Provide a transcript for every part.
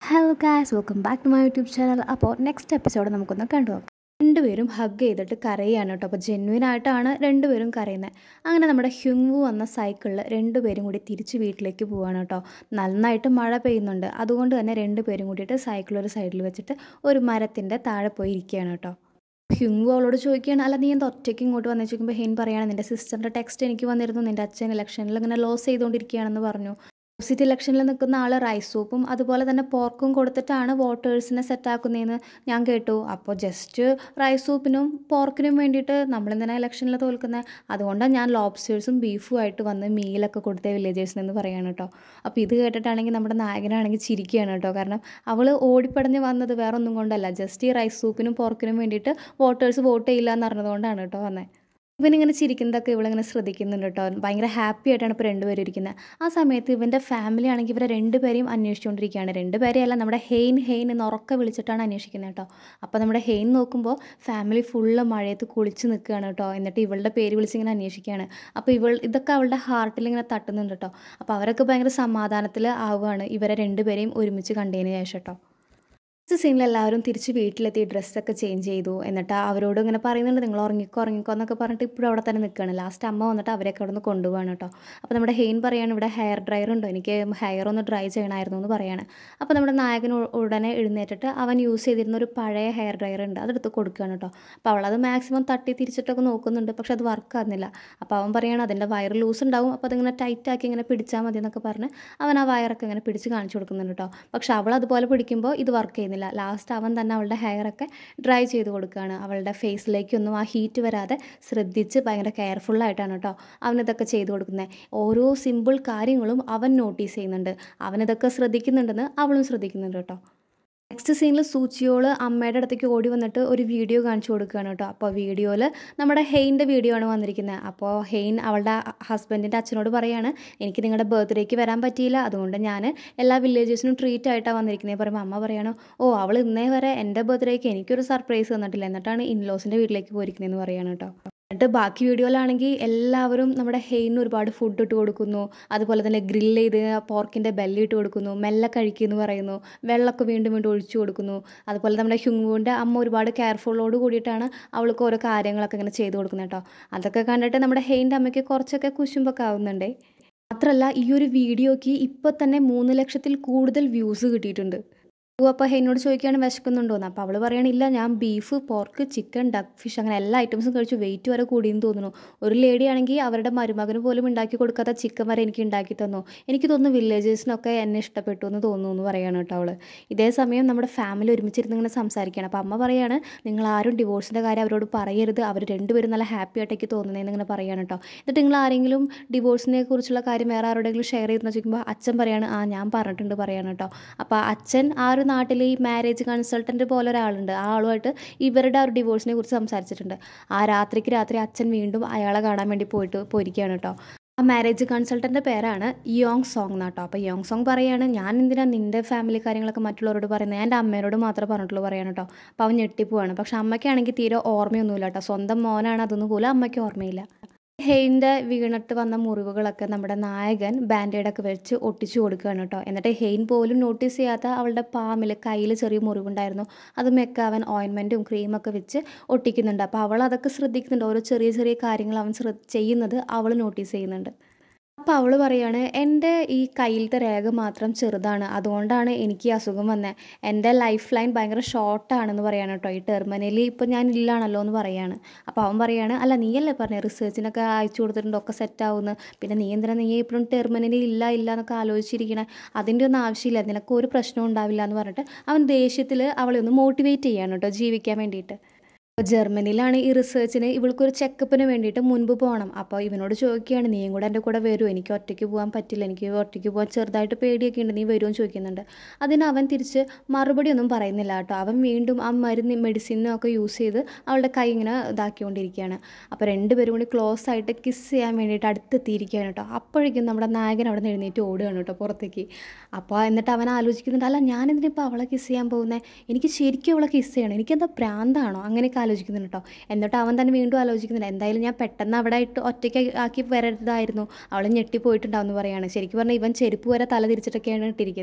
hello guys welcome back to my YouTube channel അപ്പോൾ next episode നമുക്കൊന്ന് കണ്ടു നോക്കാം രണ്ടുപേരും ഹഗ് ചെയ്തിട്ട് കരയാണ് കേട്ടോ അപ്പോൾ ജെന്വിൻ ആയിട്ടാണ് രണ്ടുപേരും കരയുന്നത് അങ്ങനെ നമ്മുടെ ഹ്യുങ്വു വന്ന സൈക്കിളിൽ രണ്ടുപേരും കൂടി തിരിച്ച് വീട്ടിലേക്ക് പോവാണ് കേട്ടോ നന്നായിട്ട് മഴ പെയ്യുന്നുണ്ട് അതുകൊണ്ട് തന്നെ രണ്ടുപേരും കൂടിയിട്ട് സൈക്കിൾ ഒരു സൈഡിൽ വെച്ചിട്ട് ഒരു മരത്തിൻ്റെ താഴെ പോയി ഇരിക്കുകയാണ് കേട്ടോ ഹ്യുങ്വു അവളോട് ചോദിക്കുകയാണ് അല്ല നീ എന്താ ഒറ്റയ്ക്ക് ഇങ്ങോട്ട് വന്നു ചോദിക്കുമ്പോൾ ഹെയിൻ പറയാണ് നിൻ്റെ സിസ്റ്ററിൻ്റെ ടെക്സ്റ്റ് എനിക്ക് വന്നിരുന്നു നിൻ്റെ അച്ഛൻ ഇലക്ഷനിൽ ഇങ്ങനെ ലോസ് ചെയ്തുകൊണ്ടിരിക്കുകയാണെന്ന് പറഞ്ഞു ഓപ്പോസിറ്റ് ഇലക്ഷനിൽ നിൽക്കുന്ന ആൾ റൈസ് സൂപ്പും അതുപോലെ തന്നെ പോർക്കും കൊടുത്തിട്ടാണ് വോട്ടേഴ്സിനെ സെറ്റാക്കുന്നതെന്ന് ഞാൻ കേട്ടു അപ്പോൾ ജസ്റ്റ് റൈസ് സൂപ്പിനും പോർക്കിനും വേണ്ടിയിട്ട് നമ്മളെന്തിനാ ഇലക്ഷനിൽ തോൽക്കുന്നത് അതുകൊണ്ടാണ് ഞാൻ ലോബ്സ്റ്റേഴ്സും ബീഫും ആയിട്ട് വന്ന് മീലൊക്കെ കൊടുത്ത വില്ലേജേഴ്സിന് എന്ന് പറയാണ് കേട്ടോ അപ്പോൾ ഇത് കേട്ടിട്ടാണെങ്കിൽ നമ്മുടെ നായകനാണെങ്കിൽ ചിരിക്കുകയാണ് കേട്ടോ കാരണം അവൾ ഓടിപ്പടഞ്ഞ് വന്നത് വേറെ ഒന്നും കൊണ്ടല്ല ജസ്റ്റ് ഈ റൈസ് സൂപ്പിനും പോർക്കിനും വേണ്ടിയിട്ട് വോട്ടേഴ്സ് വോട്ട് ചെയ്യില്ല എന്ന് അറിഞ്ഞതുകൊണ്ടാണ് കേട്ടോ വന്നത് ഇവനിങ്ങനെ ചിരിക്കുന്നതൊക്കെ ഇവളിങ്ങനെ ശ്രദ്ധിക്കുന്നുണ്ട് കേട്ടോ ഭയങ്കര ഹാപ്പി ആയിട്ടാണ് ഇപ്പോൾ രണ്ടുപേരും ഇരിക്കുന്നത് ആ സമയത്ത് ഇവൻ്റെ ഫാമിലി ആണെങ്കിൽ ഇവരെ രണ്ടുപേരെയും അന്വേഷിച്ചുകൊണ്ടിരിക്കുകയാണ് രണ്ടുപേരെയല്ല നമ്മുടെ ഹെയിൻ ഹെയിൻ എന്ന് ഉറക്കെ വിളിച്ചിട്ടാണ് അന്വേഷിക്കുന്നത് കേട്ടോ അപ്പോൾ നമ്മുടെ ഹെയിൻ നോക്കുമ്പോൾ ഫാമിലി ഫുള്ള് മഴയത്ത് കുളിച്ച് നിൽക്കുകയാണ് കേട്ടോ എന്നിട്ട് ഇവളുടെ പേര് വിളിച്ചിങ്ങനെ അന്വേഷിക്കുകയാണ് അപ്പോൾ ഇവൾ ഇതൊക്കെ അവളുടെ ഹാർട്ടിൽ ഇങ്ങനെ തട്ടുന്നുണ്ട് കേട്ടോ അപ്പോൾ അവരൊക്കെ ഭയങ്കര സമാധാനത്തിൽ ആവുകയാണ് ഇവരെ രണ്ടുപേരെയും ഒരുമിച്ച് കണ്ടതിന് ശേഷം കേട്ടോ നെക്സ്റ്റ് സീനിൽ എല്ലാവരും തിരിച്ച് വീട്ടിലെത്തി ഡ്രസ്സൊക്കെ ചേഞ്ച് ചെയ്തു എന്നിട്ട് അവരോട് ഇങ്ങനെ പറയുന്നുണ്ട് നിങ്ങൾ ഉറങ്ങിക്കോ ഉറങ്ങിക്കോ എന്നൊക്കെ പറഞ്ഞിട്ട് ഇപ്പോഴും അവിടെ തന്നെ നിൽക്കുകയാണ് ലാസ്റ്റ് അമ്മ വന്നിട്ട് അവരെയൊക്കെ അവിടെ നിന്ന് കൊണ്ടുപോവാണ് കേട്ടോ അപ്പോൾ നമ്മുടെ ഹെയിൻ പറയാണ് ഇവിടെ ഹെയർ ഡ്രയർ ഉണ്ടോ എനിക്ക് ഹെയർ ഒന്ന് ഡ്രൈ ചെയ്യണമായിരുന്നു എന്ന് പറയാണ് അപ്പോൾ നമ്മുടെ നായകൻ ഉ- ഉടനെ എഴുന്നേറ്റിട്ട് അവൻ യൂസ് ചെയ്തിരുന്ന ഒരു പഴയ ഹെയർ ഡ്രയർ ഉണ്ട് അതെടുത്ത് കൊടുക്കുകയാണ് കേട്ടോ അപ്പോൾ അവളത് മാക്സിമം തട്ടി തിരിച്ചിട്ടൊക്കെ നോക്കുന്നുണ്ട് പക്ഷെ അത് വർക്ക് ആകുന്നില്ല അപ്പോൾ അവൻ പറയാണ് അതിൻ്റെ വയർ ലൂസ് ഉണ്ടാവും അപ്പോൾ അതിങ്ങനെ ടൈറ്റ് ആക്കി ഇങ്ങനെ പിടിച്ചാൽ മതി എന്നൊക്കെ പറഞ്ഞ് അവൻ ആ വയറൊക്കെ ഇങ്ങനെ പിടിച്ച് കാണിച്ചു കൊടുക്കുന്നുണ്ട് കേട്ടോ പക്ഷെ അവൾ അതുപോലെ പിടിക്കുമ്പോൾ ഇത് വർക്ക് ചെയ്യുന്നില്ല ലാസ്റ്റ് അവൻ തന്നെ അവളുടെ ഹെയറൊക്കെ ഡ്രൈ ചെയ്ത് കൊടുക്കുകയാണ് അവളുടെ ഫേസിലേക്കൊന്നും ആ ഹീറ്റ് വരാതെ ശ്രദ്ധിച്ച് ഭയങ്കര കെയർഫുള്ളായിട്ടാണ് കേട്ടോ അവനിതൊക്കെ ചെയ്ത് കൊടുക്കുന്നത് ഓരോ സിമ്പിൾ കാര്യങ്ങളും അവൻ നോട്ടീസ് ചെയ്യുന്നുണ്ട് അവനിതൊക്കെ ശ്രദ്ധിക്കുന്നുണ്ടെന്ന് അവളും ശ്രദ്ധിക്കുന്നുണ്ട് കേട്ടോ നെക്സ്റ്റ് സീനിൽ സൂച്ചിയോള് അമ്മയുടെ അടുത്തേക്ക് ഓടി വന്നിട്ട് ഒരു വീഡിയോ കാണിച്ചു കൊടുക്കുകയാണ് കേട്ടോ അപ്പോൾ വീഡിയോയിൽ നമ്മുടെ ഹെയിൻ്റെ വീഡിയോ ആണ് വന്നിരിക്കുന്നത് അപ്പോൾ ഹെയിൻ അവളുടെ ഹസ്ബൻഡിൻ്റെ അച്ഛനോട് പറയാണ് എനിക്ക് നിങ്ങളുടെ ബർത്ത്ഡേക്ക് വരാൻ പറ്റിയില്ല അതുകൊണ്ട് ഞാൻ എല്ലാ വില്ലേജേഴ്സിനും ട്രീറ്റ് ആയിട്ടാണ് വന്നിരിക്കുന്നത് പറയുമ്പോൾ അമ്മ പറയണോ ഓ അവൾ ഇന്നേ വരെ എൻ്റെ ബർത്ത്ഡേക്ക് എനിക്കൊരു സർപ്രൈസ് തന്നിട്ടില്ല എന്നിട്ടാണ് ഇൻലോസിൻ്റെ വീട്ടിലേക്ക് പോയിരിക്കുന്നതെന്ന് പറയാണ് കേട്ടോ എന്നിട്ട് ബാക്കി വീഡിയോയിലാണെങ്കിൽ എല്ലാവരും നമ്മുടെ ഹെയിന് ഒരുപാട് ഫുഡ് ഇട്ട് കൊടുക്കുന്നു അതുപോലെ തന്നെ ഗ്രില്ല് ചെയ്ത് പോർക്കിൻ്റെ ബെല്ലി ഇട്ട് കൊടുക്കുന്നു മെല്ലെ കഴിക്കുമെന്ന് പറയുന്നു വെള്ളമൊക്കെ വീണ്ടും വീണ്ടും ഒഴിച്ചു കൊടുക്കുന്നു അതുപോലെ നമ്മുടെ ഹ്യുങ്വുവിൻ്റെ അമ്മ ഒരുപാട് കെയർഫുള്ളോട് കൂടിയിട്ടാണ് അവൾക്ക് ഓരോ കാര്യങ്ങളൊക്കെ ഇങ്ങനെ ചെയ്ത് കൊടുക്കുന്നത് കേട്ടോ അതൊക്കെ കണ്ടിട്ട് നമ്മുടെ ഹെയിൻ്റെ അമ്മയ്ക്ക് കുറച്ചൊക്കെ കുശുമ്പൊക്കെ ആവുന്നുണ്ട് മാത്രമല്ല ഈ ഒരു വീഡിയോയ്ക്ക് ഇപ്പോൾ തന്നെ മൂന്ന് ലക്ഷത്തിൽ കൂടുതൽ വ്യൂസ് കിട്ടിയിട്ടുണ്ട് അപ്പോൾ എന്നോട് ചോദിക്കുകയാണ് വിശക്കുന്നുണ്ടോന്ന് അപ്പോൾ അവൾ പറയണില്ല ഞാൻ beef pork chicken duck fish അങ്ങനെ എല്ലാ ഐറ്റംസും കഴിച്ചു വെയിറ്റ് വരെ കൂടിയെന്ന് തോന്നുന്നു ഒരു ലേഡി ആണെങ്കിൽ അവരുടെ മരുമകന് പോലും ഉണ്ടാക്കി കൊടുക്കാത്ത ചിക്കൻ വരെ എനിക്ക് ഉണ്ടാക്കി തന്നു എനിക്ക് തോന്നുന്നു വില്ലേജേഴ്സിനൊക്കെ എന്നെ ഇഷ്ടപ്പെട്ടു എന്ന് തോന്നുന്നു എന്ന് പറയാണ് കേട്ടോ അവൾ ഇതേ സമയം നമ്മുടെ ഫാമിലി ഒരുമിച്ചിരുന്ന് ഇങ്ങനെ സംസാരിക്കുകയാണ് അപ്പോൾ അമ്മ പറയാണ് നിങ്ങൾ ആരും ഡിവോഴ്സിൻ്റെ കാര്യം അവരോട് പറയരുത് അവർ രണ്ടുപേരും നല്ല ഹാപ്പി ആയിട്ടേക്ക് തോന്നുന്നതെന്ന് ഇങ്ങനെ പറയാണ് കേട്ടോ എന്നിട്ട് നിങ്ങൾ ആരെങ്കിലും ഡിവോഴ്സിനെ കുറിച്ചുള്ള കാര്യം വേറെ ആരോടെങ്കിലും ഷെയർ ചെയ്തെന്ന് ചോദിക്കുമ്പോൾ അച്ഛൻ പറയാണ് ആ ഞാൻ പറഞ്ഞിട്ടുണ്ട് പറയാണ് കേട്ടോ അപ്പോൾ അച്ഛൻ ആ ഒരു നാട്ടിൽ ഈ മാരേജ് കൺസൾട്ടൻറ്റ് പോലെ ഒരാളുണ്ട് ആ ആളുമായിട്ട് ഇവരുടെ ആ ഒരു ഡിവോഴ്സിനെ കുറിച്ച് സംസാരിച്ചിട്ടുണ്ട് ആ രാത്രിക്ക് രാത്രി അച്ഛൻ വീണ്ടും അയാളെ കാണാൻ വേണ്ടി പോയിട്ട് പോയിരിക്കുകയാണ് കേട്ടോ ആ മാരേജ് കൺസൾട്ടൻ്റെ പേരാണ് യോങ് സോങ് എന്നാട്ടോ അപ്പോൾ യോങ് സോങ് പറയാണ് ഞാൻ എന്തിനാ നിൻ്റെ ഫാമിലി കാര്യങ്ങളൊക്കെ മറ്റുള്ളവരോട് പറയുന്നത് എൻ്റെ അമ്മേനോട് മാത്രമേ പറഞ്ഞിട്ടുള്ളൂ പറയാണ് കേട്ടോ അപ്പോൾ അവൻ ഞെട്ടിപ്പോവാണ് പക്ഷെ അമ്മയ്ക്കാണെങ്കിൽ തീരെ ഓർമ്മയൊന്നുമില്ല കേട്ടോ സ്വന്തം മോനാണ് അതൊന്നും പോലും അമ്മയ്ക്ക് ഓർമ്മയില്ല ഹെയിൻ്റെ വീണിട്ട് വന്ന മുറിവുകളൊക്കെ നമ്മുടെ നായകൻ ബാൻഡേഡൊക്കെ വെച്ച് ഒട്ടിച്ചു കൊടുക്കുകയാണ് കേട്ടോ എന്നിട്ട് ഹെയിൻ പോലും നോട്ടീസ് ചെയ്യാത്ത അവളുടെ പാമിൽ കയ്യിൽ ചെറിയ മുറിവുണ്ടായിരുന്നു അതുമൊക്കെ അവൻ ഓയിൻമെൻറ്റും ക്രീമൊക്കെ വെച്ച് ഒട്ടിക്കുന്നുണ്ട് അപ്പോൾ അവൾ അതൊക്കെ ശ്രദ്ധിക്കുന്നുണ്ട് ഓരോ ചെറിയ ചെറിയ കാര്യങ്ങൾ അവൻ ശ്രദ്ധ ചെയ്യുന്നത് അവൾ നോട്ടീസ് ചെയ്യുന്നുണ്ട് അപ്പോൾ അവൾ പറയാണ് എൻ്റെ ഈ കയ്യിലത്തെ രേഖ മാത്രം ചെറുതാണ് അതുകൊണ്ടാണ് എനിക്ക് ഈ അസുഖം വന്നത് എൻ്റെ ലൈഫ് ലൈൻ ഭയങ്കര ഷോർട്ടാണെന്ന് പറയാണ് കേട്ടോ ഈ ടെർമിനലി ഇപ്പോൾ ഞാൻ ഇല്ലാണല്ലോ എന്ന് പറയാണ് അപ്പോൾ അവൻ പറയാണ് അല്ല നീയല്ലേ പറഞ്ഞത് റിസർച്ചിനൊക്കെ അയച്ചു കൊടുത്തിട്ടുണ്ട് ഒക്കെ സെറ്റ് ആവുന്നു പിന്നെ നീ എന്തിനാ നീ ഇപ്പോഴും ടെർമിനലി ഇല്ല ഇല്ല എന്നൊക്കെ ആലോചിച്ചിരിക്കണേ അതിൻ്റെ ഒന്നും ആവശ്യമില്ല നിനക്ക് ഒരു പ്രശ്നവും ഉണ്ടാവില്ല എന്ന് പറഞ്ഞിട്ട് അവൻ ദേഷ്യത്തിൽ അവളെ ഒന്ന് മോട്ടിവേറ്റ് ചെയ്യാണ് കേട്ടോ ജീവിക്കാൻ വേണ്ടിയിട്ട് അപ്പോൾ ജർമ്മനിയിലാണ് ഈ റിസർച്ചിന് ഇവൾക്കൊരു ചെക്കപ്പിന് വേണ്ടിയിട്ട് മുൻപ് പോകണം അപ്പോൾ ഇവനോട് ചോദിക്കുകയാണ് നീയും കൂടെ എൻ്റെ കൂടെ വരുമോ എനിക്ക് ഒറ്റയ്ക്ക് പോകാൻ പറ്റില്ല എനിക്ക് ഒറ്റയ്ക്ക് പോകാൻ ചെറുതായിട്ട് പേടിയൊക്കെ ഉണ്ട് നീ വരുമോ എന്ന് ചോദിക്കുന്നുണ്ട് അതിന് അവൻ തിരിച്ച് മറുപടി ഒന്നും പറയുന്നില്ല കേട്ടോ അവൻ വീണ്ടും ആ മരുന്ന് മെഡിസിനും ഒക്കെ യൂസ് ചെയ്ത് അവളുടെ കൈ ഇങ്ങനെ ഇതാക്കിക്കൊണ്ടിരിക്കുകയാണ് അപ്പോൾ രണ്ടുപേരും കൂടി ക്ലോസ് ആയിട്ട് കിസ് ചെയ്യാൻ വേണ്ടിയിട്ട് അടുത്തെത്തിയിരിക്കുകയാണ് കേട്ടോ അപ്പോഴേക്കും നമ്മുടെ നായകൻ അവിടെ നിന്ന് എഴുന്നേറ്റ് ഓടുകയാണ് കേട്ടോ പുറത്തേക്ക് അപ്പോൾ എന്നിട്ട് അവൻ ആലോചിക്കുന്നുണ്ട് അല്ല ഞാൻ എന്തിനിപ്പോൾ അവളെ കിസ് ചെയ്യാൻ പോകുന്നത് എനിക്ക് ശരിക്കും അവളെ കിസ് ചെയ്യണം എനിക്കെന്താ പ്രാന്താണോ അങ്ങനെയൊക്കെ ആലോചിക്കുന്നുണ്ട് കേട്ടോ എന്നിട്ട് അവൻ തന്നെ വീണ്ടും ആലോചിക്കുന്നുണ്ട് എന്തായാലും ഞാൻ പെട്ടെന്ന് അവിടെ ഇട്ട് ഒറ്റയ്ക്ക് ആക്കി വരരുതായിരുന്നു അവൾ ഞെട്ടിപ്പോയിട്ടുണ്ടാവും എന്ന് പറയാണ് ശരിക്കും പറഞ്ഞാൽ ഇവൻ ചെരുപ്പ് വരെ തല തിരിച്ചിട്ടൊക്കെയാണ് ഇട്ടിരിക്കുന്നത്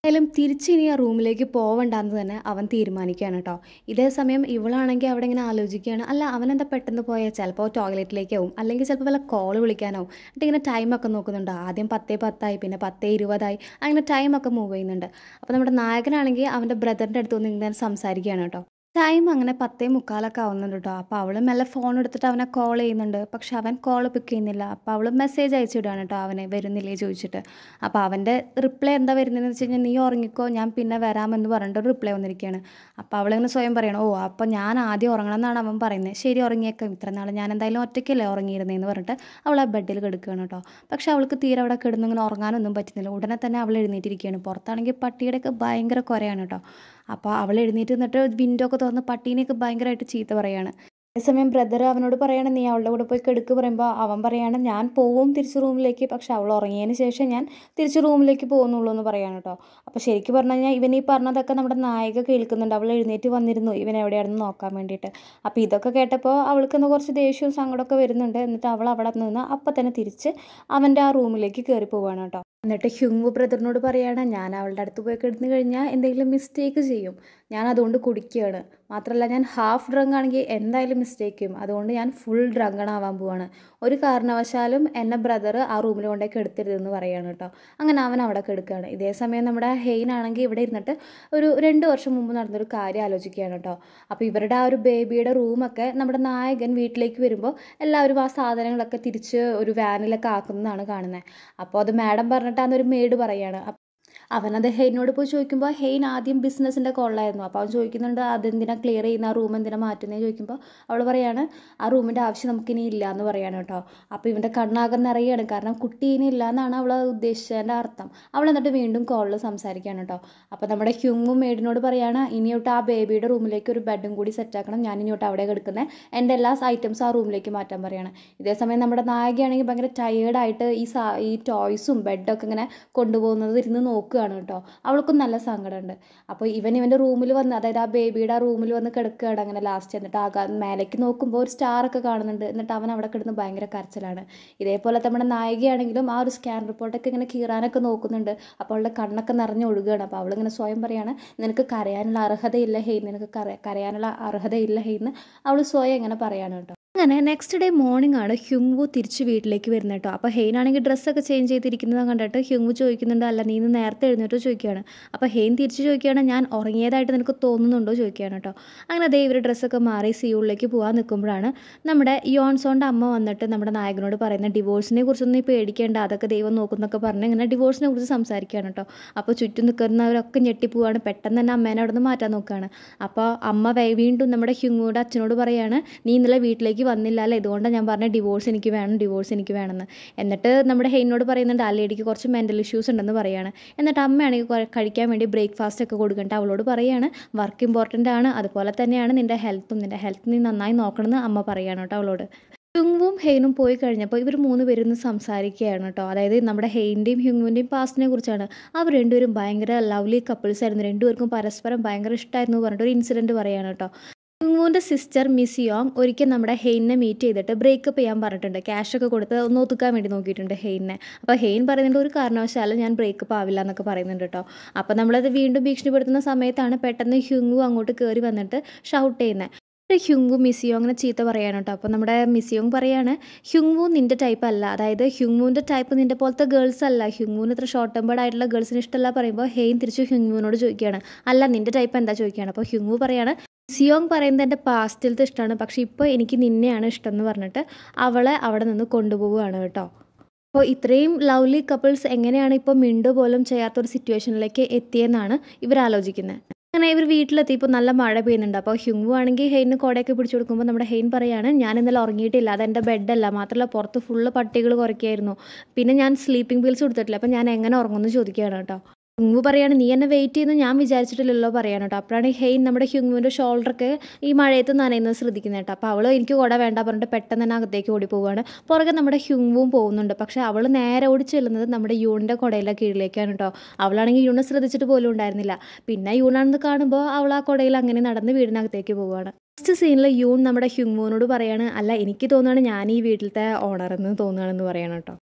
എന്തായാലും തിരിച്ച് ഇനി ആ റൂമിലേക്ക് പോവണ്ടെന്ന് തന്നെ അവൻ തീരുമാനിക്കുകയാണ് കേട്ടോ ഇതേ സമയം ഇവളാണെങ്കിൽ അവിടെ ഇങ്ങനെ ആലോചിക്കുകയാണ് അല്ല അവനെന്താ പെട്ടെന്ന് പോയാൽ ചിലപ്പോൾ ടോയ്ലറ്റിലേക്കാവും അല്ലെങ്കിൽ ചിലപ്പോൾ വല്ല കോൾ വിളിക്കാനാവും എന്നിട്ട് ഇങ്ങനെ ടൈമൊക്കെ നോക്കുന്നുണ്ട് ആദ്യം പത്തേ പത്തായി പിന്നെ പത്തേ ഇരുപതായി അങ്ങനെ ടൈമൊക്കെ മൂവ് ചെയ്യുന്നുണ്ട് അപ്പോൾ നമ്മുടെ നായകനാണെങ്കിൽ അവൻ്റെ ബ്രദറിൻ്റെ അടുത്ത് വന്ന് ഇങ്ങനെ സംസാരിക്കുകയാണ് കേട്ടോ ടൈം അങ്ങനെ പത്തേ മുക്കാലൊക്കെ ആവുന്നുണ്ട് കേട്ടോ അപ്പോൾ അവൾ മെല്ലെ ഫോൺ എടുത്തിട്ട് അവനെ കോൾ ചെയ്യുന്നുണ്ട് പക്ഷെ അവൻ കോൾ പിക്ക് ചെയ്യുന്നില്ല അപ്പോൾ അവൾ മെസ്സേജ് അയച്ചിടുകയാണ് കേട്ടോ അവനെ വരുന്നില്ലേ ചോദിച്ചിട്ട് അപ്പോൾ അവൻ്റെ റിപ്ലൈ എന്താ വരുന്നതെന്ന് വെച്ച് കഴിഞ്ഞാൽ നീ ഉറങ്ങിക്കോ ഞാൻ പിന്നെ വരാമെന്ന് പറഞ്ഞിട്ട് റിപ്ലൈ വന്നിരിക്കുകയാണ് അപ്പോൾ അവളിങ്ങനെ സ്വയം പറയണം ഓ അപ്പോൾ ഞാൻ ആദ്യം ഉറങ്ങണം എന്നാണ് അവൻ പറയുന്നത് ശരി ഉറങ്ങിയേക്കാം ഇത്ര നാൾ ഞാൻ എന്തായാലും ഒറ്റയ്ക്കല്ലേ ഉറങ്ങിയിരുന്നതെന്ന് പറഞ്ഞിട്ട് അവൾ ആ ബെഡിൽ കിടക്കുകയാണ് കേട്ടോ പക്ഷെ അവൾക്ക് തീരെ അവിടെ കിടന്നിങ്ങനെ ഉറങ്ങാനൊന്നും പറ്റുന്നില്ല ഉടനെ തന്നെ അവൾ എഴുന്നേറ്റിരിക്കുകയാണ് പുറത്താണെങ്കിൽ പട്ടിയുടെയൊക്കെ ഭയങ്കര കുറയാണ് കേട്ടോ അപ്പോൾ അവൾ എഴുന്നേറ്റ് നിന്നിട്ട് വിൻഡോ ഒക്കെ തുറന്ന് പട്ടീനെയൊക്കെ ഭയങ്കരമായിട്ട് ചീത്ത പറയാണ് അതേസമയം ബ്രദർ അവനോട് പറയാണ് നീ അവളുടെ കൂടെ പോയി കെടുക്ക് പറയുമ്പോൾ അവൻ പറയാണ് ഞാൻ പോവും തിരിച്ച് റൂമിലേക്ക് പക്ഷെ അവൾ ഉറങ്ങിയതിന് ശേഷം ഞാൻ തിരിച്ച് റൂമിലേക്ക് പോകുന്നുള്ളൂ എന്ന് പറയാണ് കേട്ടോ അപ്പോൾ ശരിക്കും പറഞ്ഞു കഴിഞ്ഞാൽ ഇവൻ ഈ പറഞ്ഞതൊക്കെ നമ്മുടെ നായിക കേൾക്കുന്നുണ്ട് അവൾ എഴുന്നേറ്റ് വന്നിരുന്നു ഇവൻ എവിടെയാണെന്ന് നോക്കാൻ വേണ്ടിയിട്ട് അപ്പോൾ ഇതൊക്കെ കേട്ടപ്പോൾ അവൾക്ക് ഇന്ന് കുറച്ച് ദേഷ്യവും സങ്കടമൊക്കെ വരുന്നുണ്ട് എന്നിട്ട് അവൾ അവിടെ നിന്ന് അപ്പം തന്നെ തിരിച്ച് അവൻ്റെ ആ റൂമിലേക്ക് കയറി പോവുകയാണ് കേട്ടോ എന്നിട്ട് ഹ്യുങ് ബ്രദറിനോട് പറയാണ് ഞാൻ അവളുടെ അടുത്ത് പോയി കിടന്നു കഴിഞ്ഞാൽ എന്തെങ്കിലും മിസ്റ്റേക്ക് ചെയ്യും ഞാൻ അതുകൊണ്ട് കുടിക്കുകയാണ് മാത്രമല്ല ഞാൻ ഹാഫ് ഡ്രങ്ക് ആണെങ്കിൽ എന്തായാലും മിസ്റ്റേക്ക് ചെയ്യും അതുകൊണ്ട് ഞാൻ ഫുൾ ഡ്രങ്കണാവാൻ പോവാണ് ഒരു കാരണവശാലും എന്നെ ബ്രദർ ആ റൂമിൽ കൊണ്ടേക്ക് എടുത്തരുതെന്ന് പറയാണ് കേട്ടോ അങ്ങനെ അവൻ അവിടെ കിടക്കുകയാണ് ഇതേ സമയം നമ്മുടെ ഹെയിൻ ആണെങ്കിൽ ഇവിടെ ഇരുന്നിട്ട് ഒരു രണ്ട് വർഷം മുമ്പ് നടന്നൊരു കാര്യം ആലോചിക്കുകയാണ് കേട്ടോ അപ്പോൾ ഇവരുടെ ആ ഒരു ബേബിയുടെ റൂമൊക്കെ നമ്മുടെ നായകൻ വീട്ടിലേക്ക് വരുമ്പോൾ എല്ലാവരും ആ സാധനങ്ങളൊക്കെ തിരിച്ച് ഒരു വാനിലൊക്കെ ആക്കുന്നതാണ് കാണുന്നത് അപ്പോൾ അത് മാഡം പറഞ്ഞിട്ട് അന്നൊരു മെയ്ഡ് പറയാണ് അവനത് ഹെയ്നോട് പോയി ചോദിക്കുമ്പോൾ ഹെയ്ൻ ആദ്യം ബിസിനസ്സിൻ്റെ കൊള്ളായിരുന്നു അപ്പോൾ അവൻ ചോദിക്കുന്നുണ്ട് അതെന്തിനാ ക്ലിയർ ചെയ്യുന്ന ആ റൂം എന്തിനാ മാറ്റുന്നത് ചോദിക്കുമ്പോൾ അവൾ പറയാണ് ആ റൂമിൻ്റെ ആവശ്യം നമുക്കിനി ഇല്ല എന്ന് പറയാണ് കേട്ടോ അപ്പോൾ ഇവൻ്റെ കണ്ണാകെ നിറയാണ് കാരണം കുട്ടി ഇനി ഇല്ല എന്നാണ് അവൾ ഉദ്ദേശിച്ചതിൻ്റെ അർത്ഥം അവൾ എന്നിട്ട് വീണ്ടും കോളിൽ സംസാരിക്കുകയാണ് കേട്ടോ അപ്പോൾ നമ്മുടെ ഹ്യുങ്ങും മേഡിനോട് പറയാണ് ഇനി തൊട്ട് ആ ബേബിയുടെ റൂമിലേക്ക് ഒരു ബെഡും കൂടി സെറ്റാക്കണം ഞാൻ ഇനി തൊട്ട് അവിടെ കിടക്കുന്നത് എൻ്റെ എല്ലാ ഐറ്റംസും ആ റൂമിലേക്ക് മാറ്റാൻ പറയാണ് ഇതേസമയം നമ്മുടെ നായകയാണെങ്കിൽ ഭയങ്കര ടയേർഡായിട്ട് ഈ സാ ഈ ടോയ്സും ബെഡൊക്കെ ഇങ്ങനെ കൊണ്ടുപോകുന്നത് ഇരുന്ന് നോക്കുകയാണ് കേട്ടോ അവൾക്കും നല്ല സങ്കടമുണ്ട് അപ്പോൾ ഇവൻ ഇവൻ്റെ റൂമിൽ വന്ന് അതായത് ആ ബേബിയുടെ ആ റൂമിൽ വന്ന് കിടക്കുകയാണ് അങ്ങനെ ലാസ്റ്റ് എന്നിട്ട് ആകാ മേലേക്ക് നോക്കുമ്പോൾ ഒരു സ്റ്റാർ ഒക്കെ കാണുന്നുണ്ട് എന്നിട്ട് അവൻ അവിടെ കിടന്ന് ഭയങ്കര കരച്ചിലാണ് ഇതേപോലെ നമ്മുടെ നായികയാണെങ്കിലും ആ ഒരു സ്കാൻ റിപ്പോർട്ടൊക്കെ ഇങ്ങനെ കീറാനൊക്കെ നോക്കുന്നുണ്ട് അപ്പോൾ അവളുടെ കണ്ണൊക്കെ നിറഞ്ഞ് ഒഴുകുകയാണ് അപ്പോൾ അവളിങ്ങനെ സ്വയം പറയാണ് നിനക്ക് കരയാനുള്ള അർഹതയില്ല ഹെയ് നിനക്ക് കര കരയാനുള്ള അർഹതയില്ല ഹെയ് എന്ന് അവൾ സ്വയം ഇങ്ങനെ പറയാണ് കേട്ടോ അങ്ങനെ നെക്സ്റ്റ് ഡേ മോർണിംഗ് ആണ് ഹ്യുങ്വു തിരിച്ച് വീട്ടിലേക്ക് വരുന്നത് കേട്ടോ അപ്പോൾ ഹെയ്ൻ ആണെങ്കിൽ ഡ്രസ്സൊക്കെ ചേഞ്ച് ചെയ്തിരിക്കുന്നത് കണ്ടിട്ട് ഹ്യുങ്വു ചോദിക്കുന്നുണ്ട് അല്ല നീ ഇന്ന് നേരത്തെ എഴുന്നേറ്റോ ചോദിക്കുകയാണ് അപ്പോൾ ഹെയ്ൻ തിരിച്ച് ചോദിക്കുകയാണ് ഞാൻ ഉറങ്ങിയതായിട്ട് നിനക്ക് തോന്നുന്നുണ്ടോ ചോദിക്കുകയാണ് കേട്ടോ അങ്ങനെ അതേ ഇവർ ഡ്രസ്സൊക്കെ മാറി സിയൂളിലേക്ക് പോകാൻ നിൽക്കുമ്പോഴാണ് നമ്മുടെ യോൺസോൻ്റെ അമ്മ വന്നിട്ട് നമ്മുടെ നായകനോട് പറയുന്ന ഡിവോഴ്സിനെ കുറിച്ചൊന്നും നീ പേടിക്കേണ്ട അതൊക്കെ ദൈവം നോക്കുന്നൊക്കെ പറഞ്ഞ് ഇങ്ങനെ ഡിവോഴ്സിനെ കുറിച്ച് സംസാരിക്കുകയാണ് കേട്ടോ അപ്പോൾ ചുറ്റും നിൽക്കുന്നവരൊക്കെ ഞെട്ടിപ്പോവാണ് പെട്ടെന്ന് തന്നെ അമ്മേനെ അവിടെ നിന്ന് മാറ്റാൻ നോക്കുകയാണ് അപ്പോൾ അമ്മ വേ- വീണ്ടും നമ്മുടെ ഹ്യുങ്ങുയുടെ അച്ഛനോട് പറയാണ് നീ ഇന്നലെ വീട്ടിലേക്ക് വന്നില്ല അല്ലേ ഇതുകൊണ്ടാണ് ഞാൻ പറഞ്ഞ ഡിവോഴ്സ് എനിക്ക് വേണം ഡിവോഴ്സ് എനിക്ക് വേണമെന്ന് എന്നിട്ട് നമ്മുടെ ഹെയിനോട് പറയുന്നുണ്ട് ആ ലേഡിക്ക് കുറച്ച് മെൻ്റൽ ഇഷ്യൂസ് ഉണ്ടെന്ന് പറയാണ് എന്നിട്ട് അമ്മയാണെങ്കിൽ കുറെ കഴിക്കാൻ വേണ്ടി ബ്രേക്ക്ഫാസ്റ്റ് ഒക്കെ കൊടുക്കണ്ട അവളോട് പറയാണ് വർക്ക് ഇമ്പോർട്ടൻ്റ് ആണ് അതുപോലെ തന്നെയാണ് നിൻ്റെ ഹെൽത്തും നിൻ്റെ ഹെൽത്ത് നീ നന്നായി നോക്കണമെന്ന് അമ്മ പറയാണ് കേട്ടോ അവളോട് ഹ്യുങ്വും ഹെയ്നും പോയി കഴിഞ്ഞപ്പോൾ ഇവർ മൂന്ന് പേരും ഒന്ന് സംസാരിക്കുകയാണ് കേട്ടോ അതായത് നമ്മുടെ ഹെയിൻ്റെയും ഹ്യുങ്ങുവിൻ്റെയും പാസ്റ്റിനെ കുറിച്ചാണ് അവർ രണ്ടുപേരും ഭയങ്കര ലവ്ലി കപ്പിൾസ് ആയിരുന്നു രണ്ടുപേർക്കും പരസ്പരം ഭയങ്കര ഇഷ്ടമായിരുന്നു എന്ന് പറഞ്ഞിട്ട് ഒരു ഇൻസിഡൻറ്റ് പറയാണ് കേട്ടോ ഹ്യുങ്ങുവിൻ്റെ സിസ്റ്റർ മിസ് യോങ് ഒരിക്കൽ നമ്മുടെ ഹെയിനെ മീറ്റ് ചെയ്തിട്ട് ബ്രേക്കപ്പ് ചെയ്യാൻ പറഞ്ഞിട്ടുണ്ട് ക്യാഷ് ഒക്കെ കൊടുത്ത് ഒന്ന് ഒതുക്കാൻ വേണ്ടി നോക്കിയിട്ടുണ്ട് ഹെയിനെ അപ്പോൾ ഹെയിൻ പറയുന്നുണ്ട് ഒരു കാരണവശാലും ഞാൻ ബ്രേക്കപ്പ് ആവില്ല എന്നൊക്കെ പറയുന്നുണ്ട് കേട്ടോ അപ്പോൾ നമ്മളത് വീണ്ടും ഭീഷണിപ്പെടുത്തുന്ന സമയത്താണ് പെട്ടെന്ന് ഹ്യുങ്ങു അങ്ങോട്ട് കയറി വന്നിട്ട് ഷൗട്ട് ചെയ്യുന്നത് ഹ്യുങ്വു മിസിയോ അങ്ങനെ ചീത്ത പറയാണ് കേട്ടോ അപ്പോൾ നമ്മുടെ മിസിയോങ് പറയാണ് ഹ്യുങ്വു നിൻ്റെ ടൈപ്പ് അല്ല അതായത് ഹ്യുങ്വുവിൻ്റെ ടൈപ്പ് നിൻ്റെ പോലത്തെ ഗേൾസ് അല്ല ഹ്യുങ്വുവിന് ഇത്ര ഷോർട്ട് ടെമ്പേർഡ് ആയിട്ടുള്ള ഗേൾസിന് ഇഷ്ടമല്ല പറയുമ്പോൾ ഹെയിൻ തിരിച്ച് ഹ്യുങ്വുവിനോട് ചോദിക്കുകയാണ് അല്ല നിൻ്റെ ടൈപ്പ് എന്താ ചോദിക്കുകയാണ് അപ്പോൾ ഹ്യുങ്വു പറയാണ് സിയോങ് പറയുന്നത് എൻ്റെ പാസ്റ്റിലത്തെ ഇഷ്ടമാണ് പക്ഷേ ഇപ്പോൾ എനിക്ക് നിന്നെയാണ് ഇഷ്ടം എന്ന് പറഞ്ഞിട്ട് അവളെ അവിടെ നിന്ന് കൊണ്ടുപോവുകയാണ് കേട്ടോ അപ്പോൾ ഇത്രയും ലവ്ലി കപ്പിൾസ് എങ്ങനെയാണ് ഇപ്പോൾ മിണ്ടു പോലും ചെയ്യാത്തൊരു സിറ്റുവേഷനിലേക്ക് എത്തിയെന്നാണ് ഇവർ ആലോചിക്കുന്നത് അങ്ങനെ ഇവർ വീട്ടിലെത്തിയപ്പോൾ നല്ല മഴ പെയ്യുന്നുണ്ട് അപ്പോൾ ഹ്യുങ്വു ആണെങ്കിൽ ഹെയിന് കോടയൊക്കെ പിടിച്ചു കൊടുക്കുമ്പോൾ നമ്മുടെ ഹെയിൻ പറയാണ് ഞാൻ ഇന്നലെ ഉറങ്ങിയിട്ടില്ല അതെൻ്റെ ബെഡല്ല മാത്രമല്ല പുറത്ത് ഫുള്ള് പട്ടികൾ കുറയ്ക്കായിരുന്നു പിന്നെ ഞാൻ സ്ലീപ്പിംഗ് പിൽസ് കൊടുത്തിട്ടില്ല അപ്പോൾ ഞാൻ എങ്ങനെ ഉറങ്ങുമെന്ന് ചോദിക്കുകയാണ് കേട്ടോ ഹ്യുങ്വു പറയാണ് നീ എന്നെ വെയിറ്റ് ചെയ്യുന്നു ഞാൻ വിചാരിച്ചിട്ടില്ലല്ലോ പറയാണ് കേട്ടോ അപ്പോഴാണ് ഹെയിൻ നമ്മുടെ ഹ്യുങ്വുവിൻ്റെ ഷോൾഡറൊക്കെ ഈ മഴയത്ത് നനയുന്നത് ശ്രദ്ധിക്കുന്നത് കേട്ടോ അപ്പോൾ അവൾ എനിക്ക് കുട വേണ്ട പറഞ്ഞിട്ട് പെട്ടെന്ന് തന്നെ അകത്തേക്ക് ഓടി പോവുകയാണ് പുറകെ നമ്മുടെ ഹ്യുങ്വും പോകുന്നുണ്ട് പക്ഷേ അവൾ നേരെ ഓടി ചെല്ലുന്നത് നമ്മുടെ യൂണിൻ്റെ കുടയിലെ കീഴിലേക്കാണ് കേട്ടോ അവളാണെങ്കിൽ യൂണിനെ ശ്രദ്ധിച്ചിട്ട് പോലും ഉണ്ടായിരുന്നില്ല പിന്നെ യൂണാണെന്ന് കാണുമ്പോൾ അവൾ ആ കുടയിൽ അങ്ങനെ നടന്ന് വീടിനകത്തേക്ക് പോവുകയാണ് ഫസ്റ്റ് സീനിൽ യൂൺ നമ്മുടെ ഹ്യുങ്വുവിനോട് പറയാണ് അല്ല എനിക്ക് തോന്നുകയാണ് ഞാൻ ഈ വീട്ടിലത്തെ ഓണർ എന്ന് തോന്നുകയാണെന്ന് പറയണം കേട്ടോ